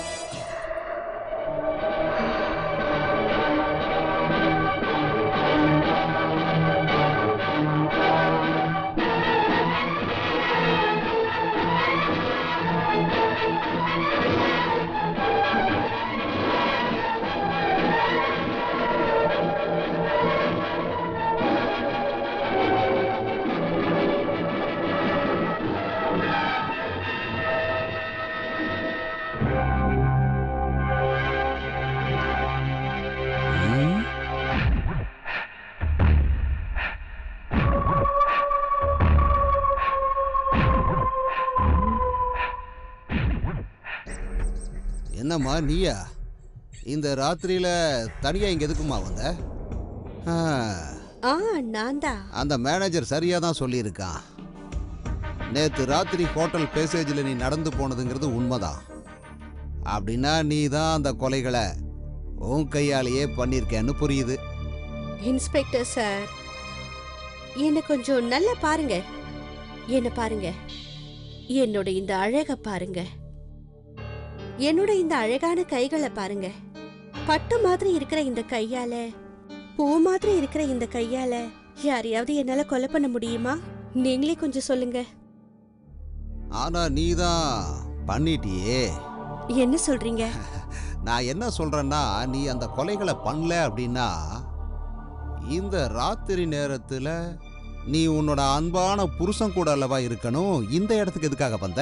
ம்? என்னம்மா நீயா இந்த ராத்திரியில தனியா இங்க எதுக்குமா வந்த ஆ, ஆ நான் தான் அந்த மேனேஜர் சரியா தான் சொல்லியிருக்கான் நேத்து ராத்திரி ஹோட்டல் பேசேஜில் நீ நடந்து போனதுங்கிறது உண்மைதான் அப்படின்னா நீ தான் அந்த கொலைகளை உன் கையாலேயே பண்ணியிருக்கேன்னு புரியுது இன்ஸ்பெக்டர் சார் என்ன கொஞ்சம் நல்லா பாருங்க என்ன பாருங்க என்னோட இந்த அழக பாருங்க என்னோட இந்த அழகான கைகளை பாருங்க பட்டு மாதிரி இருக்கிற இந்த கையால பூ மாதிரி இருக்கிற இந்த கையால யாரையாவது என்னால கொலை பண்ண முடியுமா நீங்களே கொஞ்சம் சொல்லுங்க ஆனா நீ தான் பண்ணிட்டியே என்ன சொல்றீங்க நான் என்ன சொல்றேன்னா நீ அந்த கொலைகளை பண்ணல அப்படின்னா இந்த ராத்திரி நேரத்துல நீ உன்னோட அன்பான புருஷன் கூட அல்லவா இருக்கணும் இந்த இடத்துக்கு எதுக்காக வந்த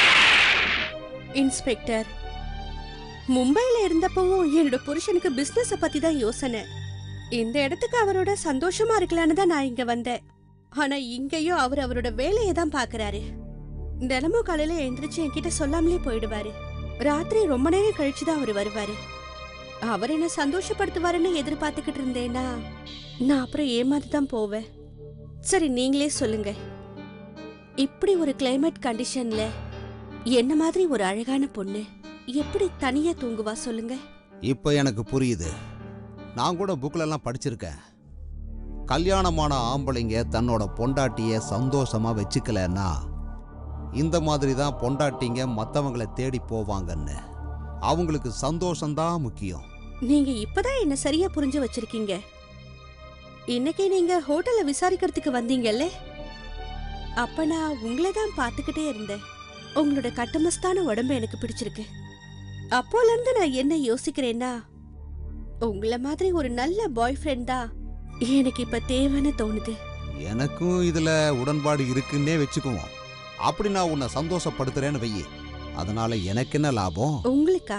இன்ஸ்பெக்டர் மும்பைல இருந்தப்பவும் என்னோட புருஷனுக்கு பிசினஸ பத்தி தான் யோசனை இந்த இடத்துக்கு அவரோட சந்தோஷமா இருக்கலான்னு தான் நான் இங்க வந்தேன் ஆனா இங்கேயும் அவர் அவரோட வேலையை தான் பாக்குறாரு தினமும் காலையில எந்திரிச்சு என்கிட்ட சொல்லாமலே போயிடுவாரு ராத்திரி ரொம்ப நேரம் கழிச்சு தான் அவர் வருவாரு அவர் என்ன சந்தோஷப்படுத்துவாருன்னு எதிர்பார்த்துக்கிட்டு இருந்தேனா நான் அப்புறம் ஏமாந்து தான் போவேன் சரி நீங்களே சொல்லுங்க இப்படி ஒரு கிளைமேட் கண்டிஷன்ல என்ன மாதிரி ஒரு அழகான பொண்ணு எப்படி தனியா தூங்குவா சொல்லுங்க இப்போ எனக்கு புரியுது நான் கூட புக்ல எல்லாம் படிச்சிருக்கேன் கல்யாணமான ஆம்பளைங்க தன்னோட பொண்டாட்டிய சந்தோஷமா வச்சுக்கலன்னா இந்த மாதிரி தான் பொண்டாட்டிங்க மற்றவங்களை தேடி போவாங்கன்னு அவங்களுக்கு சந்தோஷம்தான் முக்கியம் நீங்க இப்பதான் என்ன சரியா புரிஞ்சு வச்சிருக்கீங்க இன்னைக்கு நீங்க ஹோட்டல்ல விசாரிக்கிறதுக்கு வந்தீங்கல்ல அப்ப நான் உங்களை தான் பார்த்துக்கிட்டே இருந்தேன் உங்களோட கட்டமஸ்தான உடம்பு எனக்கு பிடிச்சிருக்கு அப்போல இருந்து நான் என்ன யோசிக்கிறேன்னா உங்கள மாதிரி ஒரு நல்ல பாய் ஃப்ரெண்ட் தான் எனக்கு இப்ப தேவைன்னு தோணுது எனக்கும் இதுல உடன்பாடு இருக்குன்னே வச்சுக்குவோம் அப்படி நான் உன்னை சந்தோஷப்படுத்துறேன்னு வையி அதனால எனக்கு என்ன லாபம் உங்களுக்கா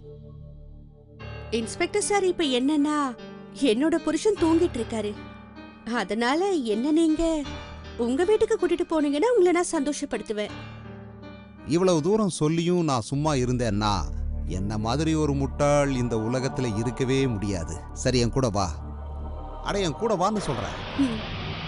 இன்ஸ்பெக்டர் சார் இப்ப என்னன்னா என்னோட புருஷன் தூங்கிட்டு இருக்காரு அதனால என்ன நீங்க உங்க வீட்டுக்கு கூட்டிட்டு போனீங்கன்னா உங்களை நான் சந்தோஷப்படுத்துவேன் இவ்வளவு தூரம் சொல்லியும் நான் சும்மா இருந்தேன்னா என்ன மாதிரி ஒரு முட்டாள் இந்த உலகத்துல இருக்கவே முடியாது சரி என் கூட வா அட என் கூட வான்னு சொல்றேன் ம்.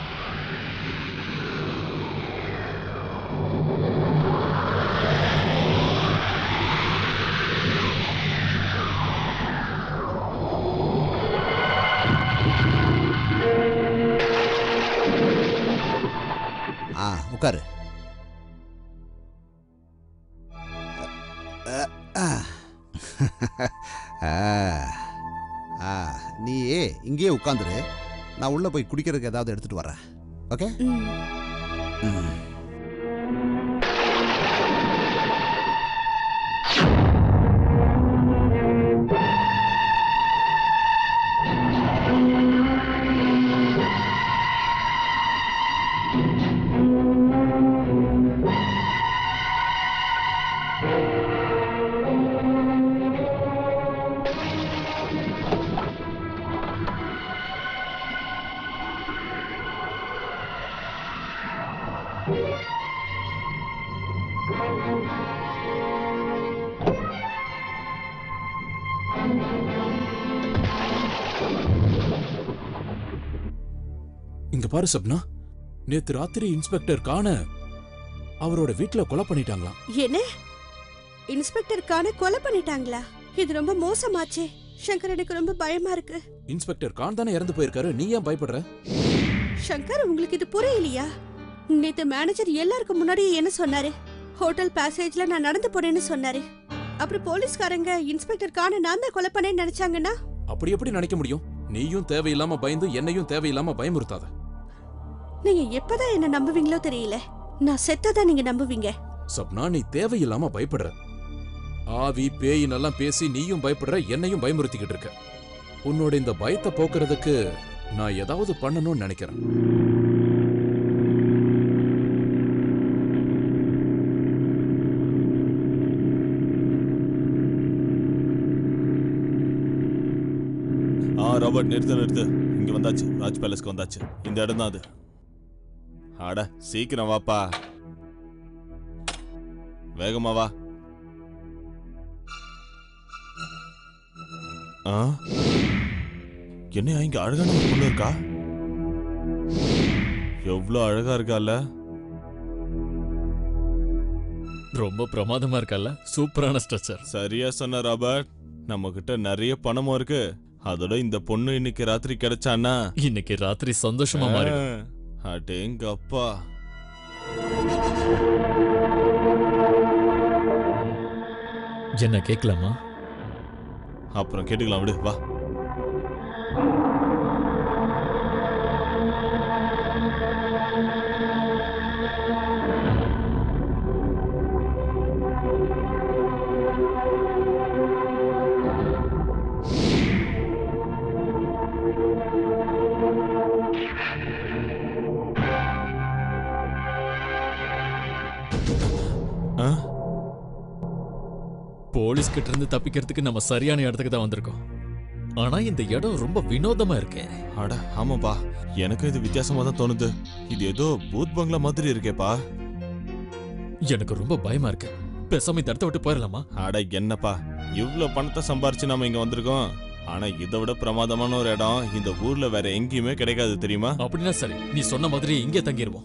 ஆ உட்காரு ஆ. ஆ. ஆ, நீ இங்கேயே உட்காந்துரு நான் உள்ள போய் குடிக்கிறதுக்கு ஏதாவது எடுத்துட்டு வரேன் ஓகே ம். ம். இங்க பாரு சப்னா நேத்து ராத்திரி இன்ஸ்பெக்டர் காண அவரோட வீட்ல கொலை பண்ணிட்டாங்களாம் என்ன இன்ஸ்பெக்டர் கான கொலை பண்ணிட்டாங்களா இது ரொம்ப மோசமாச்சே சங்கர் எனக்கு ரொம்ப பயமா இருக்கு இன்ஸ்பெக்டர் கான் தானே இறந்து போயிருக்காரு நீ ஏன் பயப்படுற சங்கர் உங்களுக்கு இது புரியலையா நேத்து மேனேஜர் எல்லாருக்கும் முன்னாடி என்ன சொன்னாரு ஹோட்டல் பேசேஜ்ல நான் நடந்து போனேன்னு சொன்னாரு அப்புறம் போலீஸ்காரங்க இன்ஸ்பெக்டர் கான நான் தான் கொலை பண்ணேன்னு நினைச்சாங்கன்னா அப்படி எப்படி நினைக்க முடியும் நீயும் தேவையில்லாம பயந்து என்னையும் தேவையில்லாம பயமுறுத்தாத நீங்க எப்பதான் என்ன நம்புவீங்களோ தெரியல நான் செத்ததா நீங்க நம்புவீங்க சப்னா நீ தேவையில்லாம பயப்படுற ஆவி பேயின் எல்லாம் பேசி நீயும் பயப்படுற என்னையும் பயமுறுத்திக்கிட்டு இருக்க உன்னோட இந்த பயத்தை போக்குறதுக்கு நான் ஏதாவது பண்ணணும்னு நினைக்கிறேன் ஆ ராபர்ட் நிறுத்து நிறுத்து இங்க வந்தாச்சு ராஜ் பேலஸ்க்கு வந்தாச்சு இந்த இடம் தான் அது அட சீக்கிரம் வாப்பா வேகமா வா ஆ என்னையா இங்க அழகான ஒரு பொண்ணு இருக்கா எவ்வளோ அழகா இருக்கால ரொம்ப பிரமாதமா இருக்கல்ல சூப்பரான ஸ்ட்ரக்சர் சரியா சொன்ன ராபர்ட் நம்ம கிட்ட நிறைய பணமும் இருக்கு அதோட இந்த பொண்ணு இன்னைக்கு ராத்திரி கிடைச்சான்னா இன்னைக்கு ராத்திரி சந்தோஷமா மாறி அடேங்க அப்பா என்ன கேட்கலாமா அப்புறம் கேட்டுக்கலாம் விடு வா ஆ போலீஸ் கிட்ட இருந்து தப்பிக்கிறதுக்கு நம்ம சரியான இடத்துக்கு தான் வந்திருக்கோம் ஆனா இந்த இடம் ரொம்ப வினோதமா இருக்கே அட ஆமாப்பா எனக்கு இது வித்தியாசமா தான் தோணுது இது ஏதோ பூத் பங்களா மாதிரி இருக்கேப்பா எனக்கு ரொம்ப பயமா இருக்கு பேசாம இந்த இடத்த விட்டு போயிடலாமா அட என்னப்பா இவ்ளோ பணத்தை சம்பாரிச்சு நாம இங்க வந்திருக்கோம் ஆனா இதை விட பிரமாதமான ஒரு இடம் இந்த ஊர்ல வேற எங்கேயுமே கிடைக்காது தெரியுமா அப்படின்னா சரி நீ சொன்ன மாதிரி இங்கே தங்கிடுவோம்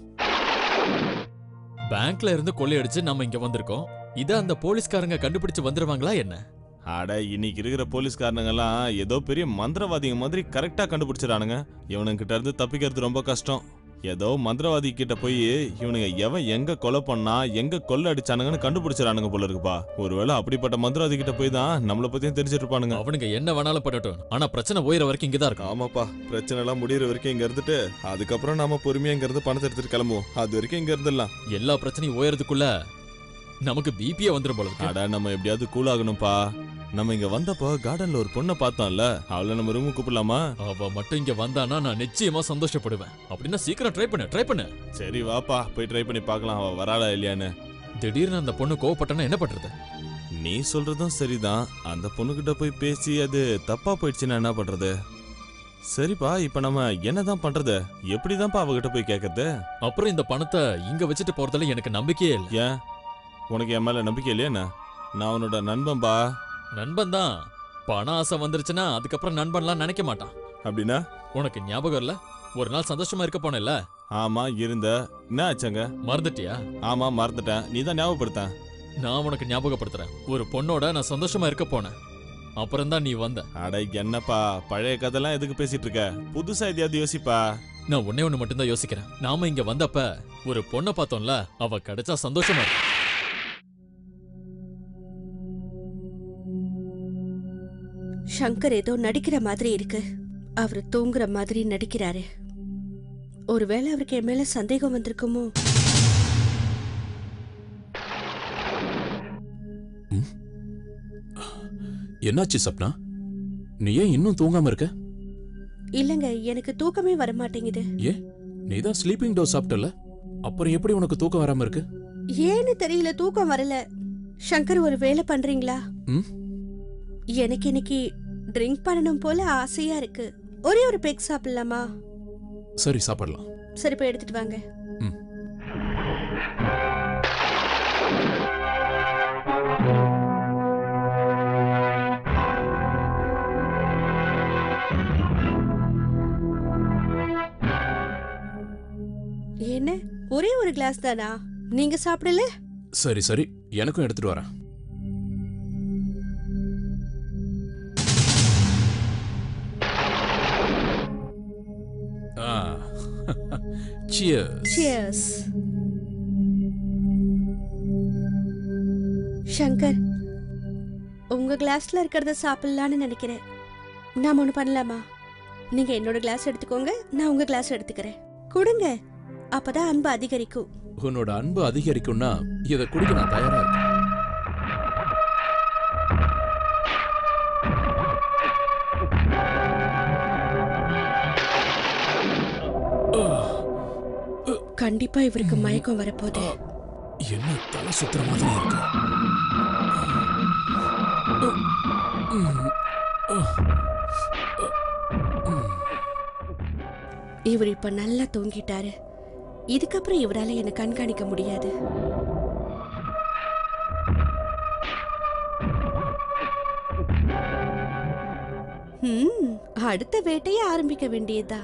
பேங்க்ல இருந்து கொள்ளையடிச்சு நம்ம இங்க வந்திருக்கோம் இத அந்த போலீஸ்காரங்க கண்டுபிடிச்சு வந்துருவாங்களா என்ன அட இன்னைக்கு இருக்கிற போலீஸ்காரனுங்கெல்லாம் ஏதோ பெரிய மந்திரவாதிங்க மாதிரி கரெக்டா கண்டுபிடிச்சிடானுங்க இவனுங்கிட்ட இருந்து தப்பிக்கிறது ரொம்ப கஷ்டம் ஏதோ மந்திரவாதி கிட்ட போய் இவனுங்க எவன் எங்க கொலை பண்ணா எங்க கொள்ளை அடிச்சானுங்கன்னு கண்டுபிடிச்சிடானுங்க போல இருக்குப்பா ஒருவேளை அப்படிப்பட்ட மந்திரவாதி கிட்ட போய் தான் நம்மளை பத்தியும் தெரிஞ்சிட்டு இருப்பானுங்க அவனுங்க என்ன வேணாலும் பண்ணட்டும் ஆனா பிரச்சனை ஓயிற வரைக்கும் இங்கதான் இருக்கும் ஆமாப்பா பிரச்சனை எல்லாம் முடியிற வரைக்கும் இங்க இருந்துட்டு அதுக்கப்புறம் நாம பொறுமையா இங்க இருந்து பணத்தை எடுத்துட்டு கிளம்புவோம் அது வரைக்கும் இங்க இருந்துடலாம் எல்லா பிரச்சனையும் ஓயறதுக்குள்ள நமக்கு பிபியே வந்துரும் போல இருக்கு. அட நம்ம எப்படியாவது கூல் ஆகணும்ப்பா நம்ம இங்க வந்தப்போ கார்டன்ல ஒரு பொண்ணை பார்த்தோம்ல அவளை நம்ம ரூமுக்கு கூப்பிடலாமா அவ மட்டும் இங்க வந்தானா நான் நிச்சயமா சந்தோஷப்படுவேன் அப்படின்னா சீக்கிரம் ட்ரை பண்ணு ட்ரை பண்ணு சரி வாப்பா போய் ட்ரை பண்ணி பார்க்கலாம் அவ வராளா இல்லையான்னு திடீர்னு அந்த பொண்ணு கோவப்பட்டனா என்ன பண்றது நீ சொல்றதும் சரிதான் அந்த பொண்ணுகிட்ட போய் பேசி அது தப்பா போயிடுச்சுன்னா என்ன பண்றது சரிப்பா இப்ப நம்ம என்னதான் பண்றது எப்படிதான்ப்பா அவகிட்ட போய் கேட்கறது அப்புறம் இந்த பணத்தை இங்க வச்சுட்டு போறதுல எனக்கு நம்பிக்கையே இல்ல ஏன் உனக்கு என் மேல நம்பிக்கை இல்லையா என்ன நான் உன்னோட நண்பன்பா நண்பன் தான் பண ஆசை வந்துருச்சுன்னா அதுக்கப்புறம் நண்பன்லாம் நினைக்க மாட்டான் அப்படின்னா உனக்கு ஞாபகம் இல்ல ஒரு நாள் சந்தோஷமா இருக்க போனேல்ல ஆமா இருந்த என்ன ஆச்சுங்க மறந்துட்டியா ஆமா மறந்துட்டேன் நீ தான் ஞாபகப்படுத்த நான் உனக்கு ஞாபகப்படுத்துறேன் ஒரு பொண்ணோட நான் சந்தோஷமா இருக்க போனேன் அப்புறம் தான் நீ வந்த அட என்னப்பா பழைய கதைலாம் எதுக்கு பேசிட்டு இருக்க புதுசா எதையாவது யோசிப்பா நான் ஒன்னே ஒண்ணு மட்டும் தான் யோசிக்கிறேன் நாம இங்க வந்தப்ப ஒரு பொண்ணை பார்த்தோம்ல அவ கிடைச்சா சந்தோஷமா இருக்கும் சங்கர் ஏதோ நடிக்கிற மாதிரி இருக்கு அவர் தூங்குற மாதிரி நடிக்கிறாரு ஒருவேளை அவருக்கு என் மேல சந்தேகம் வந்திருக்குமோ என்னாச்சு சப்னா நீ ஏன் இன்னும் தூங்காம இருக்க இல்லங்க எனக்கு தூக்கமே வர மாட்டேங்குது நீ தான் ஸ்லீப்பிங் டோஸ் சாப்பிட்டல அப்புறம் எப்படி உனக்கு தூக்கம் வராம இருக்கு ஏன்னு தெரியல தூக்கம் வரல சங்கர் ஒரு வேலை பண்றீங்களா ம்? எனக்கு இன்னைக்கு ட்ரிங்க் பண்ணணும் போல ஆசையா இருக்கு ஒரே ஒரு பெக் சாப்பிடலாமா சரி சாப்பிடலாம் சரி போய் எடுத்துட்டு வாங்க ம். என்ன ஒரே ஒரு கிளாஸ் தானா நீங்க சாப்பிடல சரி சரி எனக்கும் எடுத்துட்டு வரேன் சியர்ஸ் சியர்ஸ் சங்கர் உங்க கிளாஸ்ல இருக்கிறத சாப்பிடலான்னு நினைக்கிறேன் நாம ஒன்று பண்ணலாமா நீங்க என்னோட கிளாஸ் எடுத்துக்கோங்க நான் உங்க கிளாஸ் எடுத்துக்கிறேன் கொடுங்க அப்பதான் அன்பு அதிகரிக்கும் உன்னோட அன்பு அதிகரிக்கும்னா இதை குடிக்க நான் தயாரா இருக்கேன் கண்டிப்பா இவருக்கு மயக்கம் வரப்போகுது என்ன தலை சுத்துற மாதிரி இருக்கு இவர் இப்ப நல்லா தூங்கிட்டாரு இதுக்கப்புறம் இவரால என்ன கண்காணிக்க முடியாது ஹம், அடுத்த வேட்டையை ஆரம்பிக்க வேண்டியதா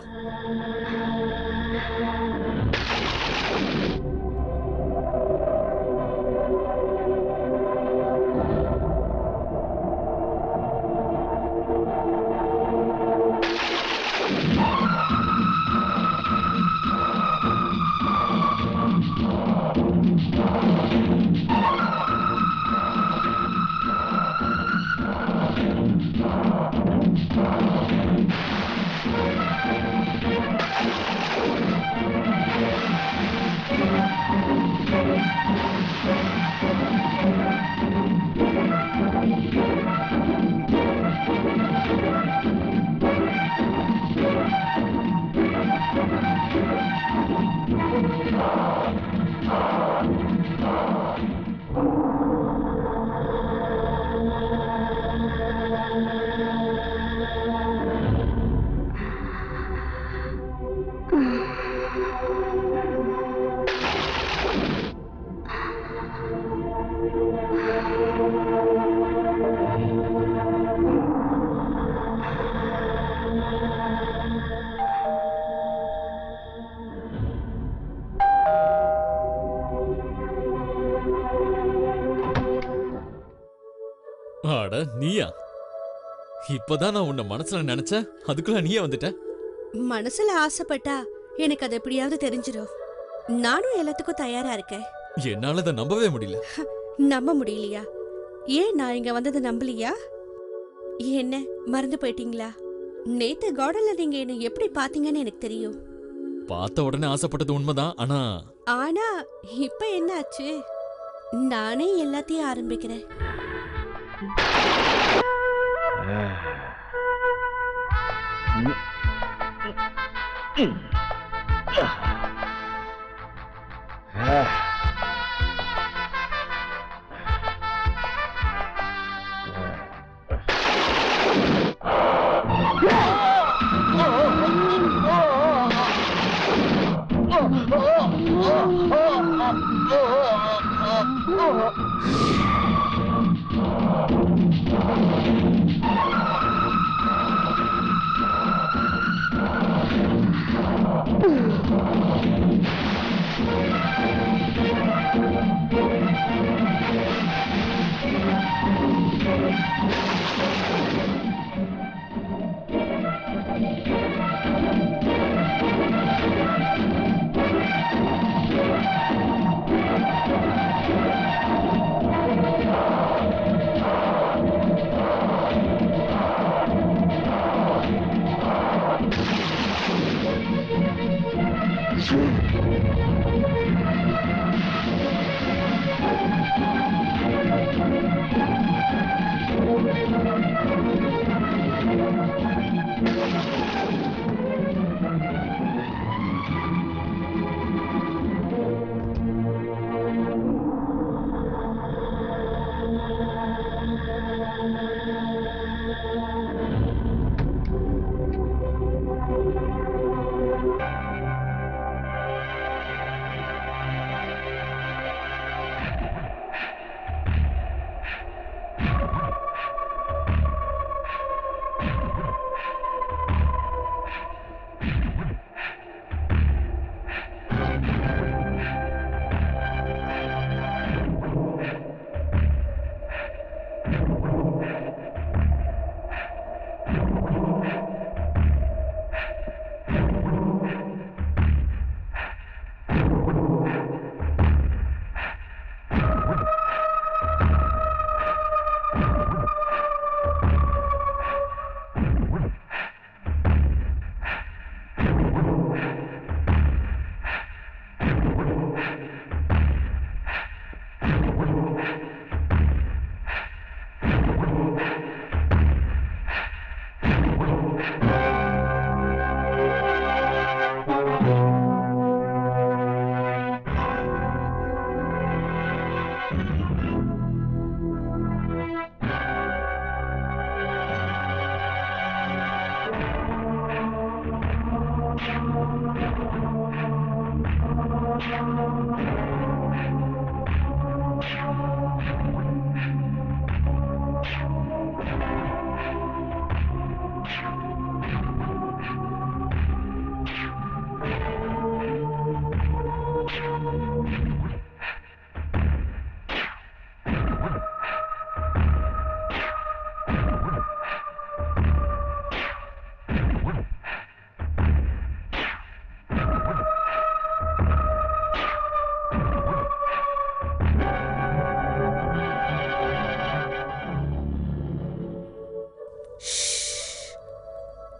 அட நீயா இப்பதான் நான் உன்னை மனசுல நினைச்சேன் அதுக்குள்ள நீயே வந்துட்ட மனசுல ஆசைப்பட்டா எனக்கு அது எப்படியாவது தெரிஞ்சிடும் நானும் எல்லாத்துக்கும் தயாரா இருக்கேன் என்னால இதை நம்பவே முடியல நம்ப முடியலையா ஏன் நான் இங்க வந்ததை நம்பலையா என்ன மறந்து போயிட்டீங்களா நேத்து கார்டன்ல நீங்க என்ன எப்படி பாத்தீங்கன்னு எனக்கு தெரியும் பார்த்த உடனே ஆசைப்பட்டது உண்மைதான் ஆனா ஆனா இப்ப என்னாச்சு நானே எல்லாத்தையும் ஆரம்பிக்கிறேன்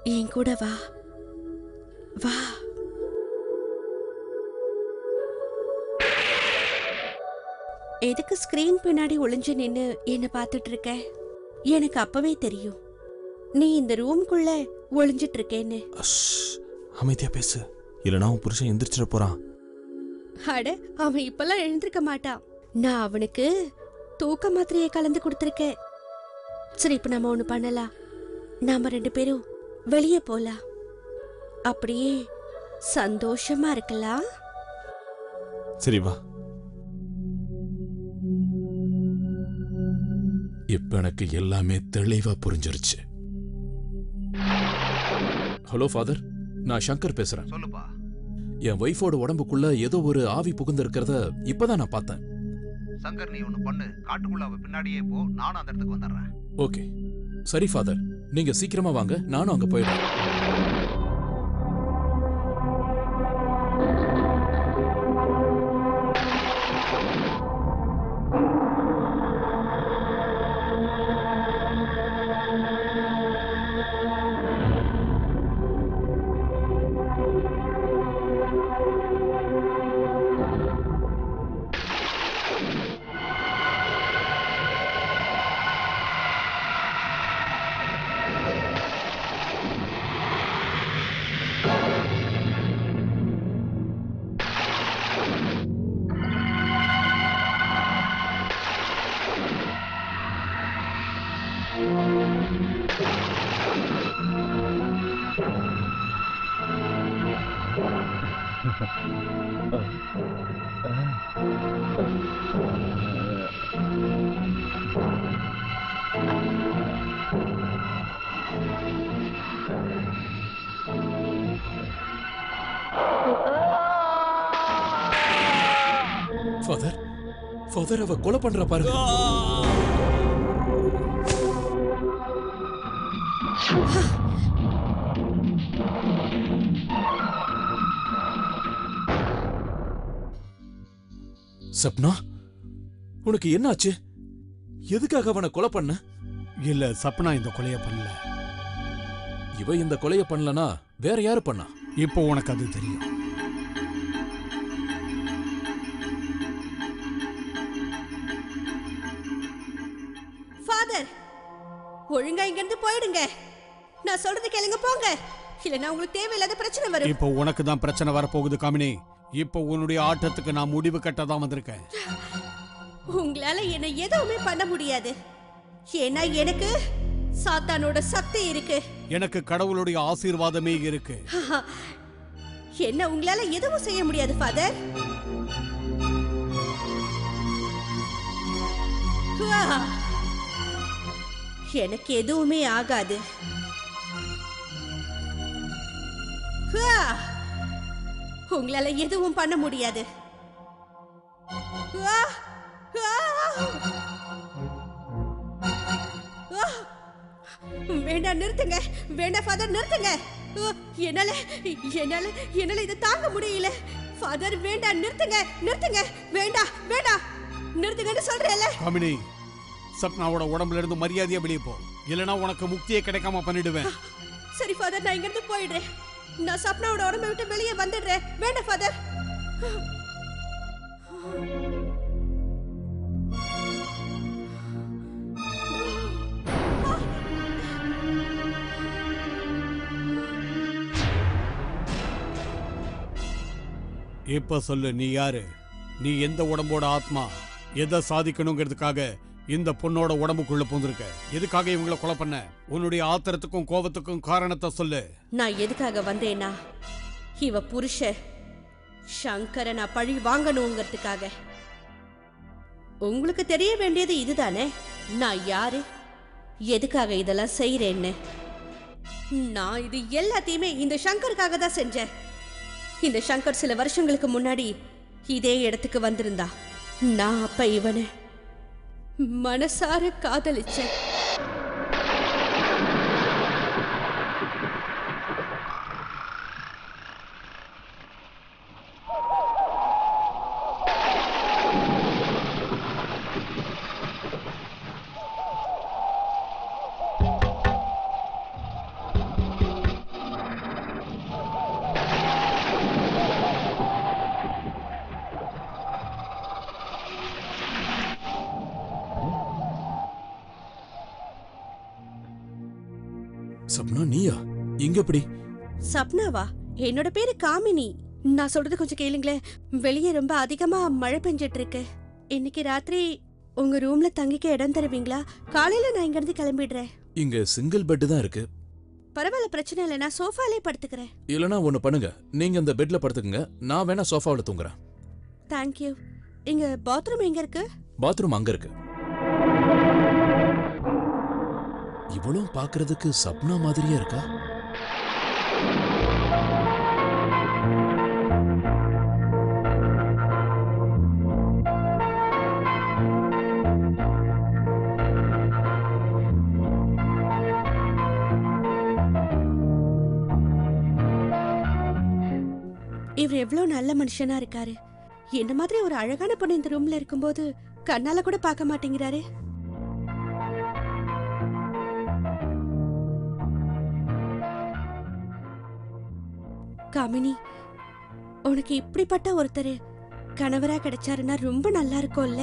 என் கூட வா வா எதுக்கு ஸ்கிரீன் பின்னாடி ஒளிஞ்சு நின்னு என்ன பார்த்துட்டு இருக்க எனக்கு அப்பவே தெரியும் நீ இந்த ரூம்குள்ள ஒளிஞ்சிட்டு இருக்கேன்னு அமைதியா பேசு இல்லைனா உன் புருஷன் எந்திரிச்சிட போறான் அட அவன் இப்பெல்லாம் எழுந்திருக்க மாட்டான் நான் அவனுக்கு தூக்க மாத்திரையை கலந்து கொடுத்துருக்கேன் சரி இப்ப நம்ம ஒண்ணு பண்ணலாம் நாம ரெண்டு பேரும் வெளியே போலாம் அப்படியே சந்தோஷமா இருக்கலாம் சரி வா இப்ப எனக்கு எல்லாமே தெளிவா புரிஞ்சிருச்சு ஹலோ ஃபாதர் நான் சங்கர் பேசுறேன் சொல்லுப்பா என் ஒய்ஃபோட உடம்புக்குள்ள ஏதோ ஒரு ஆவி புகுந்து இருக்கிறத இப்பதான் நான் பார்த்தேன் சங்கர் நீ ஒன்று பண்ணு காட்டுக்குள்ள அவ பின்னாடியே போ நானும் அந்த இடத்துக்கு வந்துடுறேன் ஓகே சரி ஃபாதர் நீங்க சீக்கிரமா வாங்க நானும் அங்க போயிடுறேன் ஃபாதர் ஃபாதர் அவ கொலை பண்றா பாருங்க சப்னா உனக்கு என்னாச்சு எதுக்காக அவனை கொலை பண்ண இல்ல சப்னா இந்த கொலையை பண்ணல இவ இந்த கொலைய பண்ணலனா வேற யாரு பண்ணா இப்போ உனக்கு அது தெரியும் ஃபாதர் ஒழுங்கா இங்க இருந்து போயிடுங்க நான் சொல்றது கேளுங்க போங்க இல்லைன்னா உங்களுக்கு தேவையில்லாத பிரச்சனை வரும் இப்போ உனக்கு தான் பிரச்சனை வரப்போகுது காமினி இப்போ உன்னுடைய ஆட்டத்துக்கு நான் முடிவு கட்ட தான் வந்திருக்கேன் உங்களால என்ன எதுவுமே பண்ண முடியாது ஏன்னா எனக்கு சாத்தானோட சக்தி இருக்கு எனக்கு கடவுளுடைய ஆசீர்வாதமே இருக்கு என்ன உங்களால எதுவும் செய்ய முடியாது ஃபாதர் எனக்கு எதுவுமே ஆகாது ஹுவா! உங்களால எதுவும் பண்ண முடியாது ஹுவா! ஹுவா! ஆ! வேண்டாம் நிறுத்துங்க வேண்டாம் ஃபாதர் நிறுத்துங்க ஓ, என்னால என்னால என்னால இதை தாங்க முடியல ஃபாதர் வேண்டாம் நிறுத்துங்க நிறுத்துங்க வேண்டாம் வேண்டாம் நிறுத்துங்கன்னு சொல்றேன்ல காமினி சப்னாவோட உடம்புல இருந்து மரியாதையா வெளியே போ இல்லனா உனக்கு முக்தியே கிடைக்காம பண்ணிடுவேன் சரி ஃபாதர் நான் இங்கிருந்து போயிடுறேன் நான் சப்னாவோட உடம்பை விட்டு வெளியே வந்துடுறேன் வேண்டாம் ஃபாதர் இப்ப சொல்லு நீ யாரு நீ எந்த உடம்போட ஆத்மா எதை சாதிக்கணுங்கிறதுக்காக இந்த பொண்ணோட உடம்புக்குள்ள பூந்திருக்க எதுக்காக இவங்கள கொலை பண்ண உன்னுடைய ஆத்திரத்துக்கும் கோபத்துக்கும் காரணத்தை சொல்லு நான் எதுக்காக வந்தேன்னா இவ புருஷ சங்கரை நான் பழி வாங்கணுங்கிறதுக்காக உங்களுக்கு தெரிய வேண்டியது இதுதானே நான் யாரு எதுக்காக இதெல்லாம் செய்யறேன்னு நான் இது எல்லாத்தையுமே இந்த சங்கருக்காக தான் செஞ்சேன் இந்த சங்கர் சில வருஷங்களுக்கு முன்னாடி இதே இடத்துக்கு வந்திருந்தா நான் அப்ப இவனை மனசார காதலிச்சேன் சப்னா நீயா இங்க எப்படி சப்னாவா என்னோட பேரு காமினி நான் சொல்றது கொஞ்சம் கேளுங்களேன் வெளியே ரொம்ப அதிகமா மழை பெஞ்சிட்டு இருக்கு இன்னைக்கு ராத்திரி உங்க ரூம்ல தங்கிக்க இடம் தருவீங்களா காலையில நான் இங்க இருந்து கிளம்பிடுறேன் இங்க சிங்கிள் பெட் தான் இருக்கு பரவாயில்ல பிரச்சனை இல்லை நான் சோஃபாலே படுத்துக்கிறேன் இல்லனா ஒண்ணு பண்ணுங்க நீங்க இந்த பெட்ல படுத்துக்கங்க நான் வேணா சோஃபாவுல தூங்குறேன் தேங்க்யூ இங்க பாத்ரூம் எங்க இருக்கு பாத்ரூம் அங்க இருக்கு இவளும் பாக்குறதுக்கு சப்னா மாதிரியே இருக்கா இவர் எவ்வளவு நல்ல மனுஷனா இருக்காரு என்ன மாதிரி ஒரு அழகான பொண்ணு இந்த ரூம்ல இருக்கும்போது கண்ணால கூட பார்க்க மாட்டேங்கிறாரு காமினி உனக்கு இப்படிப்பட்ட ஒருத்தர் கணவரா கிடைச்சாருன்னா ரொம்ப நல்லா இருக்கும்ல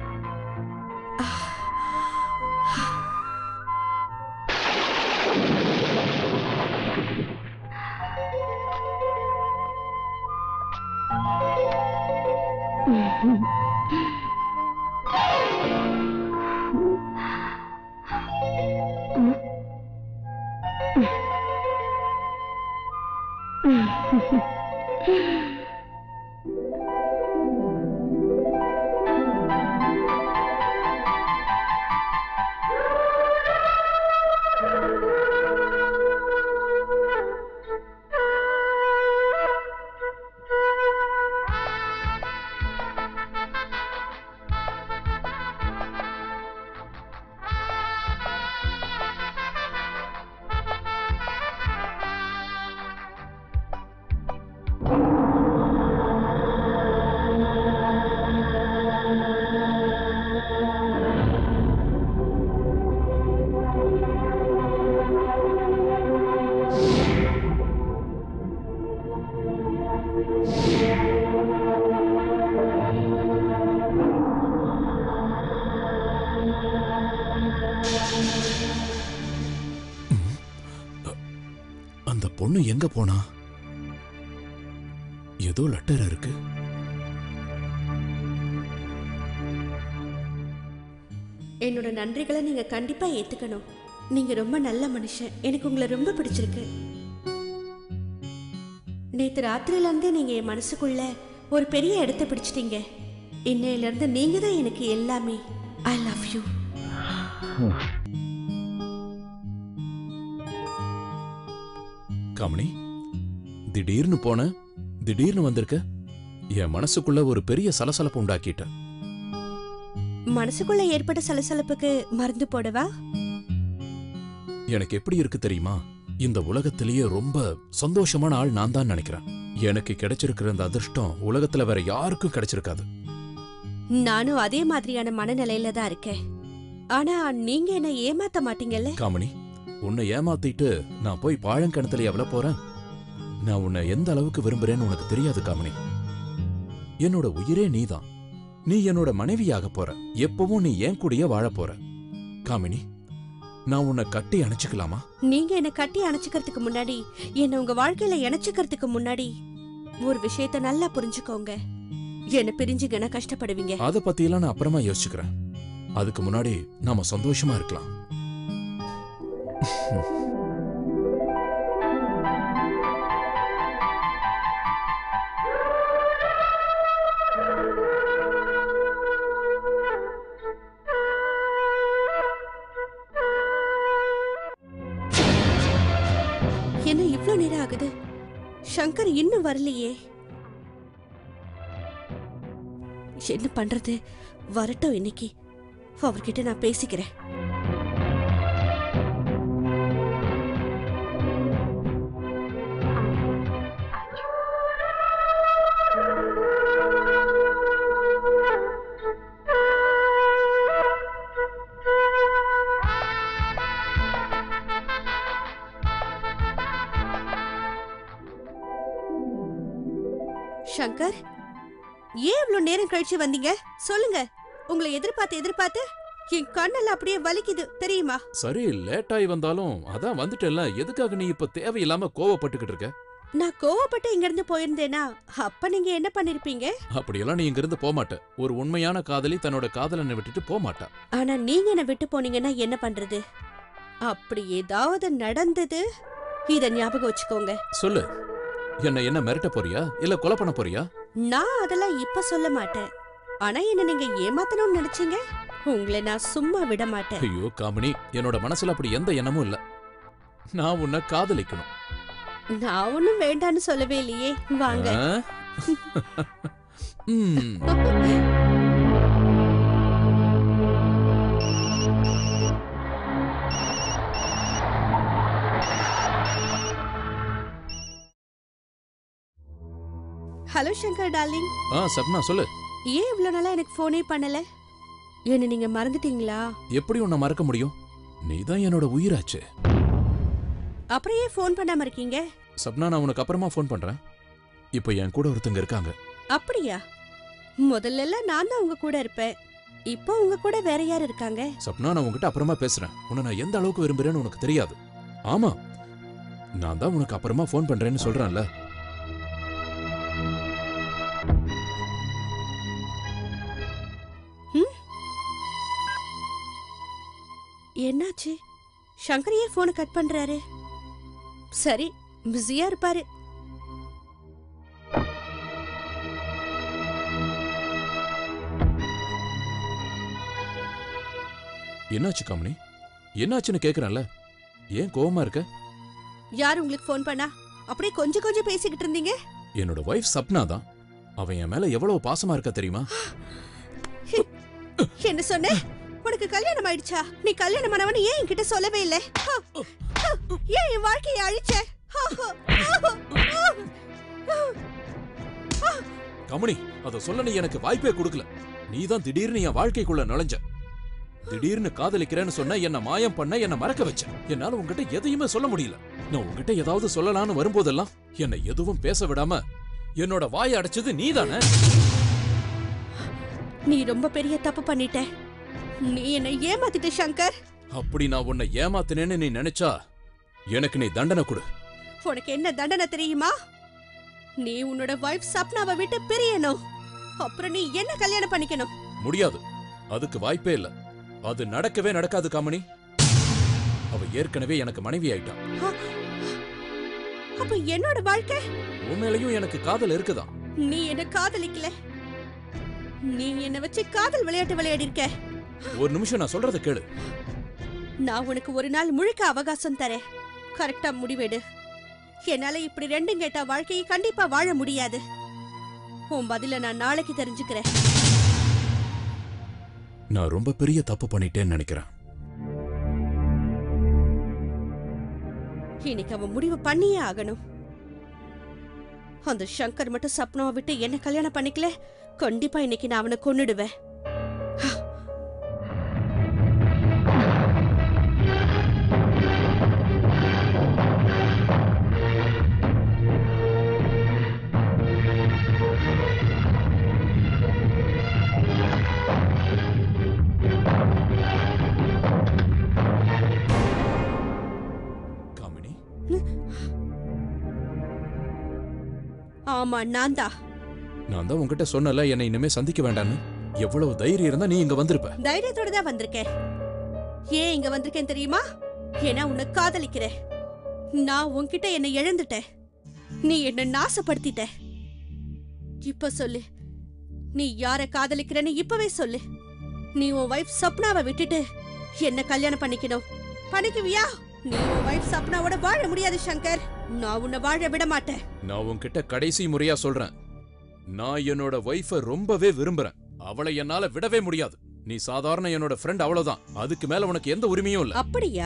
அந்த பொண்ணு எங்க போனா ஏதோ லெட்டர் இருக்கு என்னோட நன்றிகளை நீங்க கண்டிப்பா ஏத்துக்கணும் நீங்க ரொம்ப நல்ல மனுஷன் எனக்கு உங்களை ரொம்ப பிடிச்சிருக்கு நேத்து ராத்திரில இருந்தே நீங்க என் மனசுக்குள்ள ஒரு பெரிய இடத்தை பிடிச்சிட்டீங்க இன்னையில இருந்து நீங்க தான் எனக்கு எல்லாமே ஐ லவ் யூ காமினி திடீர்னு போன திடீர்னு வந்திருக்க என் மனசுக்குள்ள ஒரு பெரிய சலசலப்பு உண்டாக்கிட்ட மனசுக்குள்ள ஏற்பட்ட சலசலப்புக்கு மருந்து போடவா எனக்கு எப்படி இருக்கு தெரியுமா இந்த உலகத்திலேயே ரொம்ப சந்தோஷமான ஆள் நான் தான் நினைக்கிறேன் எனக்கு கிடைச்சிருக்கிற இந்த அதிர்ஷ்டம் உலகத்துல வேற யாருக்கும் கிடைச்சிருக்காது நானும் அதே மாதிரியான மனநிலையில தான் இருக்கேன் ஆனா நீங்க என்ன ஏமாத்த மாட்டீங்கல்ல காமினி உன்னை ஏமாத்திட்டு நான் போய் பாழங்கிணத்துல எவ்வளவு போறேன் நான் உன்னை எந்த அளவுக்கு விரும்புறேன்னு உனக்கு தெரியாது காமினி என்னோட உயிரே நீதான் நீ என்னோட மனைவியாக போற எப்பவும் நீ என் கூடயே வாழப் போற காமினி நான் உன்னை கட்டி அணைச்சுக்கலாமா நீங்க என்ன கட்டி அணைச்சுக்கிறதுக்கு முன்னாடி என்ன உங்க வாழ்க்கையில இணைச்சுக்கிறதுக்கு முன்னாடி ஒரு விஷயத்த நல்லா புரிஞ்சுக்கோங்க என்ன பிரிஞ்சுங்கன்னா கஷ்டப்படுவீங்க அத பத்தியெல்லாம் நான் அப்புறமா யோசிச்சுக்கிறேன் அதுக்கு முன்னாடி நாம சந்தோஷமா இருக்கலாம் என்ன இவ்ளோ நேரம் ஆகுது சங்கர் இன்னும் வரலையே என்ன பண்றது வரட்டும் இன்னைக்கு அவர்கிட்ட நான் பேசிக்கிறேன் சங்கர் ஏன் இவ்ளோ நேரம் கழிச்சு வந்தீங்க சொல்லுங்க உங்களை எதிர்பார்த்து எதிர்பார்த்து என் கண்ணெல்லாம் அப்படியே வலிக்குது தெரியுமா சரி லேட் ஆகி வந்தாலும் அதான் வந்துட்டேல்ல எதுக்காக நீ இப்ப தேவையில்லாம கோவப்பட்டுக்கிட்டு இருக்க நான் கோவப்பட்டு இங்க இருந்து போயிருந்தேனா அப்ப நீங்க என்ன பண்ணிருப்பீங்க அப்படியெல்லாம் நீ இங்கிருந்து போக மாட்ட ஒரு உண்மையான காதலி தன்னோட காதலனை விட்டுட்டு போக மாட்டா ஆனா நீங்க என்ன விட்டு போனீங்கன்னா என்ன பண்றது அப்படி ஏதாவது நடந்தது இத ஞாபகம் வச்சுக்கோங்க சொல்லு என்ன என்ன மிரட்ட போறியா இல்ல கொலை பண்ண போறியா நான் அதெல்லாம் இப்ப சொல்ல மாட்டேன் ஆனா என்ன நீங்க ஏமாத்தணும்னு நினைச்சீங்க உங்களை நான் சும்மா விட மாட்டேன் ஐயோ காமினி என்னோட மனசுல அப்படி எந்த எண்ணமும் இல்ல நான் உன்னை காதலிக்கணும் நான் ஒண்ணும் வேண்டான்னு சொல்லவே இல்லையே வாங்க ஆ? ம், ஹலோ சங்கர் டார்லிங் ஆ சப்னா சொல்லு ஏன் இவ்வளவு நாளா எனக்கு போனே பண்ணல என்ன நீங்க மறந்துட்டீங்களா எப்படி உன்னை மறக்க முடியும் நீதான் என்னோட உயிராச்சு அப்புறம் ஏன் ஃபோன் பண்ணாம இருக்கீங்க சப்னா நான் உனக்கு அப்புறமா ஃபோன் பண்றேன் இப்போ என் கூட ஒருத்தங்க இருக்காங்க அப்படியா முதல்ல எல்லாம் நான் தான் உங்க கூட இருப்பேன் இப்போ உங்க கூட வேற யார் இருக்காங்க சப்னா நான் உன்கிட்ட அப்புறமா பேசுறேன் உன்னை நான் எந்த அளவுக்கு விரும்புறேன்னு உனக்கு தெரியாது ஆமா நான் தான் உனக்கு அப்புறமா ஃபோன் பண்றேன்னு சொல்றேன்ல என்னாச்சு சங்கர் ஏன் போனை கட் பண்றாரு சரி பிஸியா இருப்பாரு என்னாச்சு காமினி என்னாச்சுன்னு கேக்குறேன்ல ஏன் கோவமா இருக்க யார் உங்களுக்கு ஃபோன் பண்ணா அப்படியே கொஞ்சம் கொஞ்சம் பேசிக்கிட்டு இருந்தீங்க என்னோட ஒய்ஃப் சப்னா தான் அவன் என் மேல எவ்வளவு பாசமா இருக்கா தெரியுமா என்ன சொன்ன உனக்கு கல்யாணம் ஆயிடுச்சா நீ கல்யாணம் ஆனவனு ஏன் என்கிட்ட சொல்லவே இல்ல ஹ! ஹ! ஏன் என் வாழ்க்கையை அழிச்ச ஹ! ஹ! கமனி அத சொல்ல நீ எனக்கு வாய்ப்பே கொடுக்கல நீ தான் திடீர்னு என் வாழ்க்கைக்குள்ள நுழைஞ்ச திடீர்னு காதலிக்கிறேன்னு சொன்ன என்ன மாயம் பண்ண என்ன மறக்க வச்ச என்னால உன்கிட்ட எதையுமே சொல்ல முடியல நான் உன்கிட்ட ஏதாவது சொல்லலாம்னு வரும்போதெல்லாம் என்னை எதுவும் பேச விடாம என்னோட வாயை அடைச்சது நீதானே நீ ரொம்ப பெரிய தப்பு பண்ணிட்ட நீ என்னை ஏமாத்திட்ட சங்கர் அப்படி நான் உன்னை ஏமாத்தினேன்னு நீ நினைச்சா எனக்கு நீ தண்டனை கொடு உனக்கு என்ன தண்டனை தெரியுமா நீ உன்னோட வைஃப் சப்னாவை விட்டு பிரியணும் அப்புறம் நீ என்ன கல்யாணம் பண்ணிக்கணும் முடியாது அதுக்கு வாய்ப்பே இல்ல அது நடக்கவே நடக்காது காமணி அவ ஏற்கனவே எனக்கு மனைவி ஆயிட்டா அப்ப என்னோட வாழ்க்கை உண்மையிலையும் எனக்கு காதல் இருக்குதா நீ என்ன காதலிக்கல நீ என்ன வச்சு காதல் விளையாட்டு விளையாடி இருக்க ஒரு நிமிஷம் நான் சொல்றத கேளு நான் உனக்கு ஒரு நாள் முழுக்க அவகாசம் தரேன் கரெக்டா முடிவெடு என்னால இப்படி ரெண்டும் கேட்ட வாழ்க்கையை கண்டிப்பா வாழ முடியாது உன் பதில நான் நாளைக்கு தெரிஞ்சுக்கிறேன் நான் ரொம்ப பெரிய தப்பு பண்ணிட்டேன்னு நினைக்கிறேன் இன்னைக்கு அவன் முடிவு பண்ணியே ஆகணும் அந்த சங்கர் மட்டும் சப்னாவை விட்டு என்ன கல்யாணம் பண்ணிக்கல கண்டிப்பா இன்னைக்கு நான் அவனை கொன்னுடுவேன் காமினி ஆமா நான் தான் நான் தான் உன்கிட்ட சொன்னல என்னை இனிமே சந்திக்க வேண்டான்னு எவ்வளவு தைரியம் இருந்தா நீ இங்க வந்திருப்ப தைரியத்தோட தான் வந்திருக்கேன் ஏன் இங்க வந்திருக்கேன் தெரியுமா ஏன்னா உன்னை காதலிக்கிறேன் நான் உன்கிட்ட என்னை இழந்துட்டேன் நீ என்ன நாசப்படுத்திட்ட இப்ப சொல்லு நீ யார காதலிக்கிறேன்னு இப்பவே சொல்லு நீ உன் வைஃப் சப்னாவை விட்டுட்டு என்ன கல்யாணம் பண்ணிக்கணும் பண்ணிக்குவியா நீ உன் வைஃப் சப்னாவோட வாழ முடியாது சங்கர் நான் உன்னை வாழ விட மாட்டேன் நான் உன்கிட்ட கடைசி முறையா சொல்றேன் நான் என்னோட ஒய்ஃப ரொம்பவே விரும்புறேன் அவளை என்னால விடவே முடியாது நீ சாதாரண என்னோட ஃப்ரெண்ட் அவ்வளவுதான் அதுக்கு மேல உனக்கு எந்த உரிமையும் இல்ல அப்படியா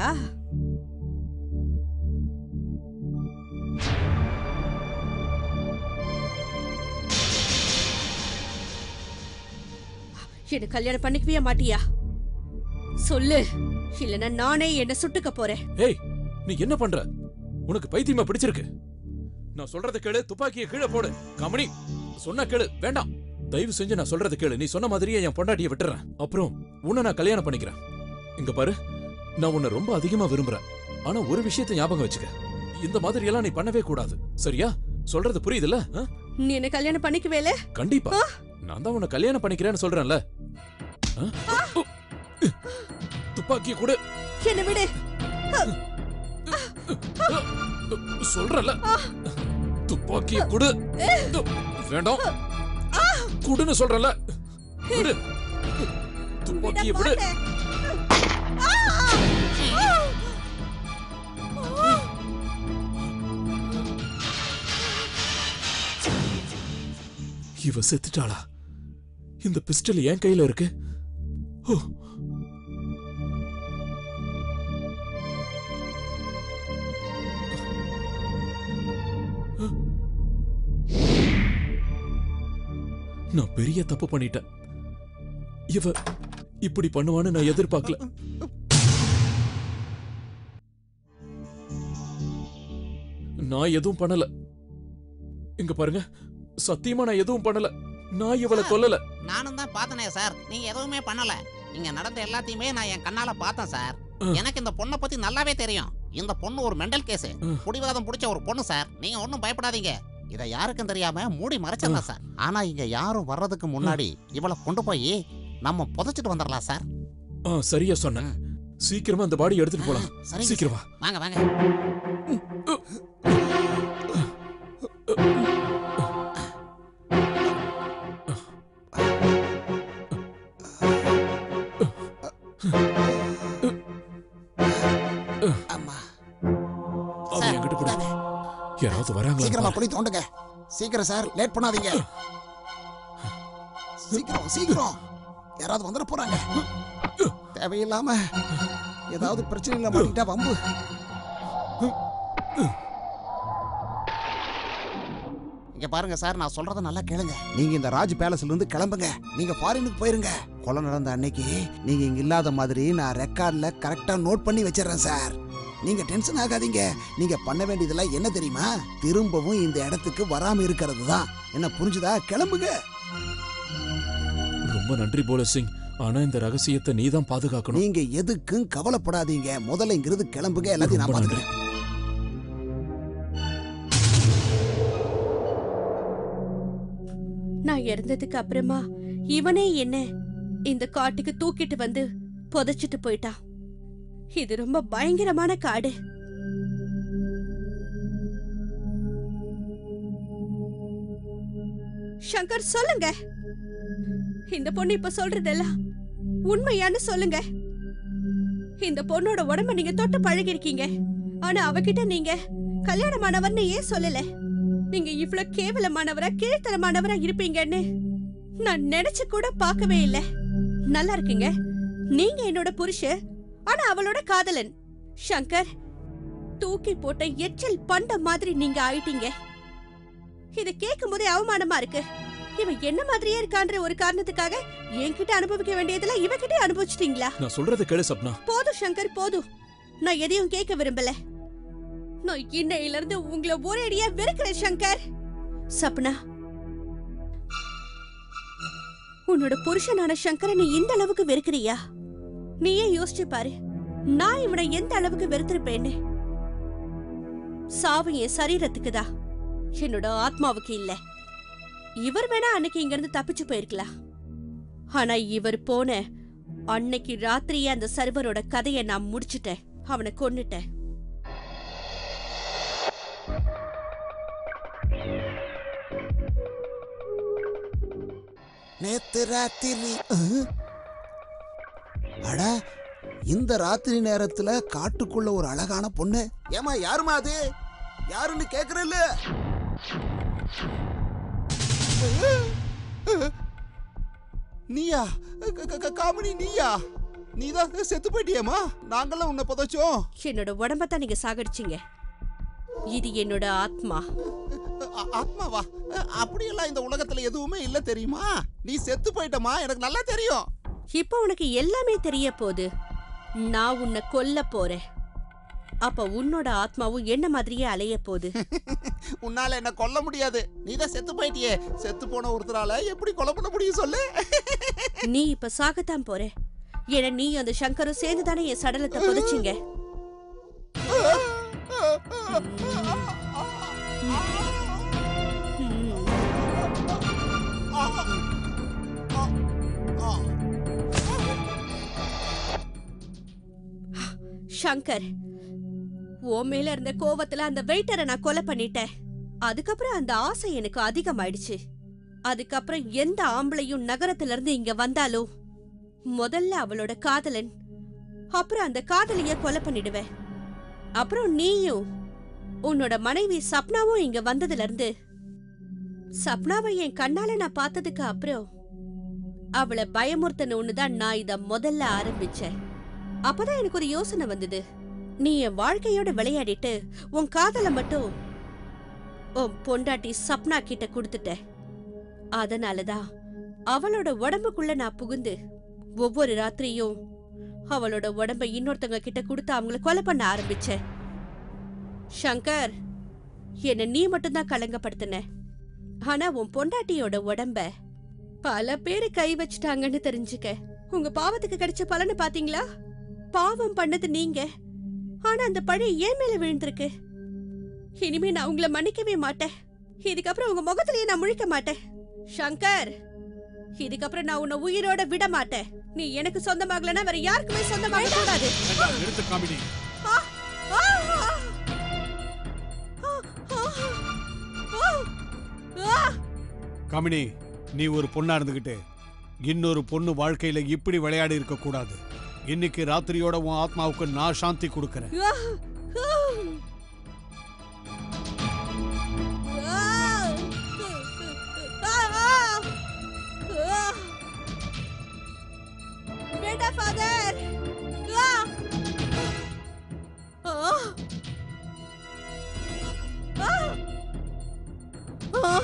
என்ன கல்யாணம் பண்ணிக்கவே மாட்டியா சொல்லு இல்லைன்னா நானே என்ன சுட்டுக்க போறேன் ஏய் நீ என்ன பண்ற உனக்கு பைத்தியமா பிடிச்சிருக்கு நான் சொல்றத கேளு துப்பாக்கியை கீழே போடு கமனி சொன்னா கேளு வேண்டாம் தயவு செஞ்சு நான் சொல்றத கேளு நீ சொன்ன மாதிரியே என் பொண்டாட்டியை விட்டுறேன் அப்புறம் உன்னை நான் கல்யாணம் பண்ணிக்கிறேன் இங்க பாரு நான் உன்னை ரொம்ப அதிகமா விரும்புறேன் ஆனா ஒரு விஷயத்தை ஞாபகம் வச்சுக்க இந்த மாதிரி எல்லாம் நீ பண்ணவே கூடாது சரியா சொல்றது புரியுதுல்ல ஆ? நீ என்ன கல்யாணம் பண்ணிக்குவேல கண்டிப்பா நான் தான் உன்னை கல்யாணம் பண்ணிக்கிறேன்னு சொல்றேன்ல ஆ? துப்பாக்கிய கூட என்ன விடு சொல்றல துப்பாக்கிய கொடு வேண்டாம் குடுன்னு சொல்றல விடு துப்பாக்கிய விடு இவ செத்துட்டாளா இந்த பிஸ்டல் என் கையில இருக்கு ஓ நான் பெரிய தப்பு பண்ணிட்டேன் இவ இப்படி பண்ணுவான்னு நான் எதிர்பார்க்கல நான் எதுவும் பண்ணல இங்க பாருங்க சத்தியமா நான் எதுவும் பண்ணல நான் இவளை கொல்லல நானும் தான் பார்த்தனே சார் நீங்க எதுவுமே பண்ணல இங்க நடந்த எல்லாத்தையுமே நான் என் கண்ணால பார்த்தேன் சார் ஆ. எனக்கு இந்த பொண்ணை பத்தி நல்லாவே தெரியும் இந்த பொண்ணு ஒரு மெண்டல் கேஸ் ஆ. புடிவாதம் பிடிச்ச ஒரு பொண்ணு சார் நீங்க ஒன்றும் பயப்படாதீங்க இதை யாருக்கும் தெரியாம மூடி மறைச்சிடலாம் சார் ஆனா இங்க யாரும் வர்றதுக்கு முன்னாடி இவளை கொண்டு போய் நம்ம புதைச்சிட்டு வந்துடலாம் சார் ஆ சரியா சொன்ன சீக்கிரமா அந்த பாடி எடுத்துட்டு போலாம் சரிங்க சீக்கிரம் வா சார். வாங்க வாங்க அம்மா அவ சார், என்கிட்ட கொடு இந்தாங்க. யாராவது வராங்களா சீக்கிரமா பாரு. போய் தோண்டுங்க சீக்கிரம் சார் லேட் பண்ணாதீங்க சீக்கிரம் சீக்கிரம் யாராவது வந்துட போறாங்க தேவையில்லாம ஏதாவது பிரச்சனையில மாட்டிக்கிட்டா வம்பு இங்க பாருங்க சார் நான் சொல்றத நல்லா கேளுங்க நீங்க இந்த ராஜ் பேலஸ்ல இருந்து கிளம்புங்க நீங்க ஃபாரினுக்கு போயிருங்க கொலை நடந்த அன்னைக்கு நீங்க இங்க இல்லாத மாதிரி நான் ரெக்கார்ட்ல கரெக்டா நோட் பண்ணி வச்சிடுறேன் சார் நீங்க டென்ஷன் ஆகாதீங்க நீங்க பண்ண வேண்டியதெல்லாம் என்ன தெரியுமா திரும்பவும் இந்த இடத்துக்கு வராம இருக்கிறது தான் என்ன புரிஞ்சுதா கிளம்புங்க ரொம்ப நன்றி போல சிங் ஆனா இந்த ரகசியத்தை நீ தான் பாதுகாக்கணும் நீங்க எதுக்கும் கவலைப்படாதீங்க முதல்ல இங்கிருந்து கிளம்புங்க எல்லாத்தையும் நான் ரொம்ப நன்றி. பாத்துக்கிறேன் நான் இறந்ததுக்கு அப்புறமா இவனே என்ன இந்த காட்டுக்கு தூக்கிட்டு வந்து புதைச்சிட்டு போயிட்டான் இது ரொம்ப பயங்கரமான காடு சங்கர் சொல்லுங்க இந்த பொண்ணு இப்ப சொல்றதெல்லாம் உண்மையான்னு சொல்லுங்க இந்த பொண்ணோட உடம்ப நீங்க தொட்டு பழகிருக்கீங்க ஆனா அவகிட்ட நீங்க கல்யாணமானவர்னு ஏன் சொல்லல நீங்க இவ்ளோ கேவலமானவரா கீழ்த்தரமானவரா இருப்பீங்கன்னு நான் நினைச்சு கூட பார்க்கவே இல்ல நல்லா இருக்குங்க நீங்க என்னோட புருஷன் ஆனா அவளோட காதலன் சங்கர் தூக்கி போட்ட எச்சல் பண்ட மாதிரி நீங்க ஆயிட்டீங்க இத கேட்கும் போதே அவமானமா இருக்கு இவன் என்ன மாதிரியே இருக்கான்ற ஒரு காரணத்துக்காக என்கிட்ட அனுபவிக்க வேண்டியதெல்லாம் இவகிட்ட அனுபவிச்சிட்டீங்களா நான் சொல்றதை கேளு சப்னா போதும் சங்கர் போதும் நான் எதையும் கேட்க விரும்பல நான் இன்னையில இருந்து உங்களை ஒரேடியா வெறுக்கிறேன் சங்கர் சப்னா உன்னோட புருஷனான சங்கரை நீ இந்த அளவுக்கு வெறுக்கிறியா நீயே யோசிச்சு பாரு நான் இவனை எந்த அளவுக்கு வெறுத்திருப்பேன்னு சாவு என் சரீரத்துக்கு தான் என்னோட ஆத்மாவுக்கு இல்ல இவர் வேணா அன்னைக்கு இங்க இருந்து தப்பிச்சு போயிருக்கலாம் ஆனா இவர் போன அன்னைக்கு ராத்திரியே அந்த சர்வரோட கதையை நான் முடிச்சிட்டேன் அவனை கொன்னுட்டேன் நேத்து ராத்திரி அஹ். அட இந்த ராத்திரி நேரத்துல காட்டுக்குள்ள ஒரு அழகான பொண்ணு ஏமா யாருமா அது யாருன்னு கேக்குறல்ல நீயா க- க- க- காமினி நீயா நீதான் செத்து போயிட்டியேமா நாங்களாம் உன்னை புதைச்சோம் என்னோட உடம்பத்தான் நீங்க சாகடிச்சீங்க இது என்னோட ஆத்மா ஆ- ஆத்மாவா அ- அப்படியெல்லாம் இந்த உலகத்துல எதுவுமே இல்ல தெரியுமா நீ செத்து போயிட்டமா எனக்கு நல்லா தெரியும் இப்போ உனக்கு எல்லாமே தெரிய போகுது நான் உன்னை கொல்ல போறேன் அப்ப உன்னோட ஆத்மாவும் என்ன மாதிரியே அலைய போகுது உன்னால என்ன கொல்ல முடியாது நீ தான் செத்து போயிட்டியே செத்து போன ஒருத்தரால எப்படி கொலை பண்ண முடியும் சொல்லு நீ இப்ப சாகத்தான் போற ஏன்னா நீ அந்த சங்கரும் சேர்ந்து தானே என் சடலத்தை புதைச்சிங்க சங்கர் உன் மேல இருந்த கோவத்துல அந்த வெயிட்டரை நான் கொலை பண்ணிட்டேன் அதுக்கப்புறம் அந்த ஆசை எனக்கு அதிகமாயிடுச்சு அதுக்கப்புறம் எந்த ஆம்பளையும் நகரத்துல இருந்து இங்க வந்தாலோ முதல்ல அவளோட காதலன் அப்புறம் அந்த காதலிய கொலை பண்ணிடுவேன் அப்புறம் நீயும் உன்னோட மனைவி சப்னாவும் இங்க வந்ததுல இருந்து சப்னாவை என் கண்ணால நான் பார்த்ததுக்கு அப்புறம் அவளை பயமுறுத்தணும்னு தான் நான் இத முதல்ல ஆரம்பிச்சேன் அப்பதான் எனக்கு ஒரு யோசனை வந்தது நீ என் வாழ்க்கையோட விளையாடிட்டு உன் காதலை மட்டும் உன் பொண்டாட்டி சப்னா கிட்ட கொடுத்துட்ட அதனாலதான் அவளோட உடம்புக்குள்ள நான் புகுந்து ஒவ்வொரு ராத்திரியும் அவளோட உடம்ப இன்னொருத்தங்க கிட்ட கொடுத்து அவங்கள கொலை பண்ண ஆரம்பிச்சேன் சங்கர் என்ன நீ மட்டும்தான் கலங்கப்படுத்தின ஆனா உன் பொண்டாட்டியோட உடம்ப பல பேரு கை வச்சிட்டாங்கன்னு தெரிஞ்சுக்க உங்க பாவத்துக்கு கிடைச்ச பலனை பாத்தீங்களா பாவம் பண்ணது நீங்க ஆனா அந்த பழி ஏன் மேல விழுந்திருக்கு இனிமே நான் உங்களை மன்னிக்கவே மாட்டேன் இதுக்கப்புறம் உங்க முகத்திலேயே நான் முழிக்க மாட்டேன் சங்கர் இதுக்கப்புறம் நான் உன்னை உயிரோட விட மாட்டேன் நீ எனக்கு சொந்தமாகலன்னா வேற யாருக்குமே சொந்தமாக கூடாது நிறுத்து காமெடி ஆ! ஆ! ஆ! ஆ! ஆ! காமினி நீ ஒரு பொண்ணா இருந்துகிட்டு இன்னொரு பொண்ணு வாழ்க்கையில இப்படி விளையாடி இருக்க கூடாது இன்னைக்கு ராத்திரியோட உன் ஆத்மாவுக்கு நான் சாந்தி கொடுக்கறேன் ஆ! ஆ! ஆ! ஆ! வேண்டாம் ஃபாதர் ஆ! ஆ! ஆ! ஆ!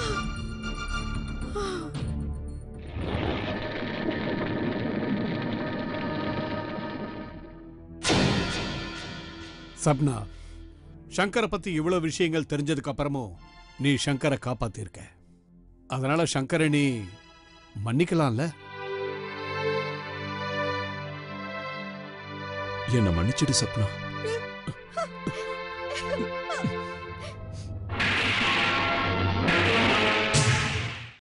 சப்னா சங்கரை பத்தி இவ்வளவு விஷயங்கள் தெரிஞ்சதுக்கு அப்புறமும் நீ சங்கரை காப்பாத்திருக்க அதனால சங்கரை நீ மன்னிக்கலாம்ல என்னை மன்னிச்சிடு சப்னா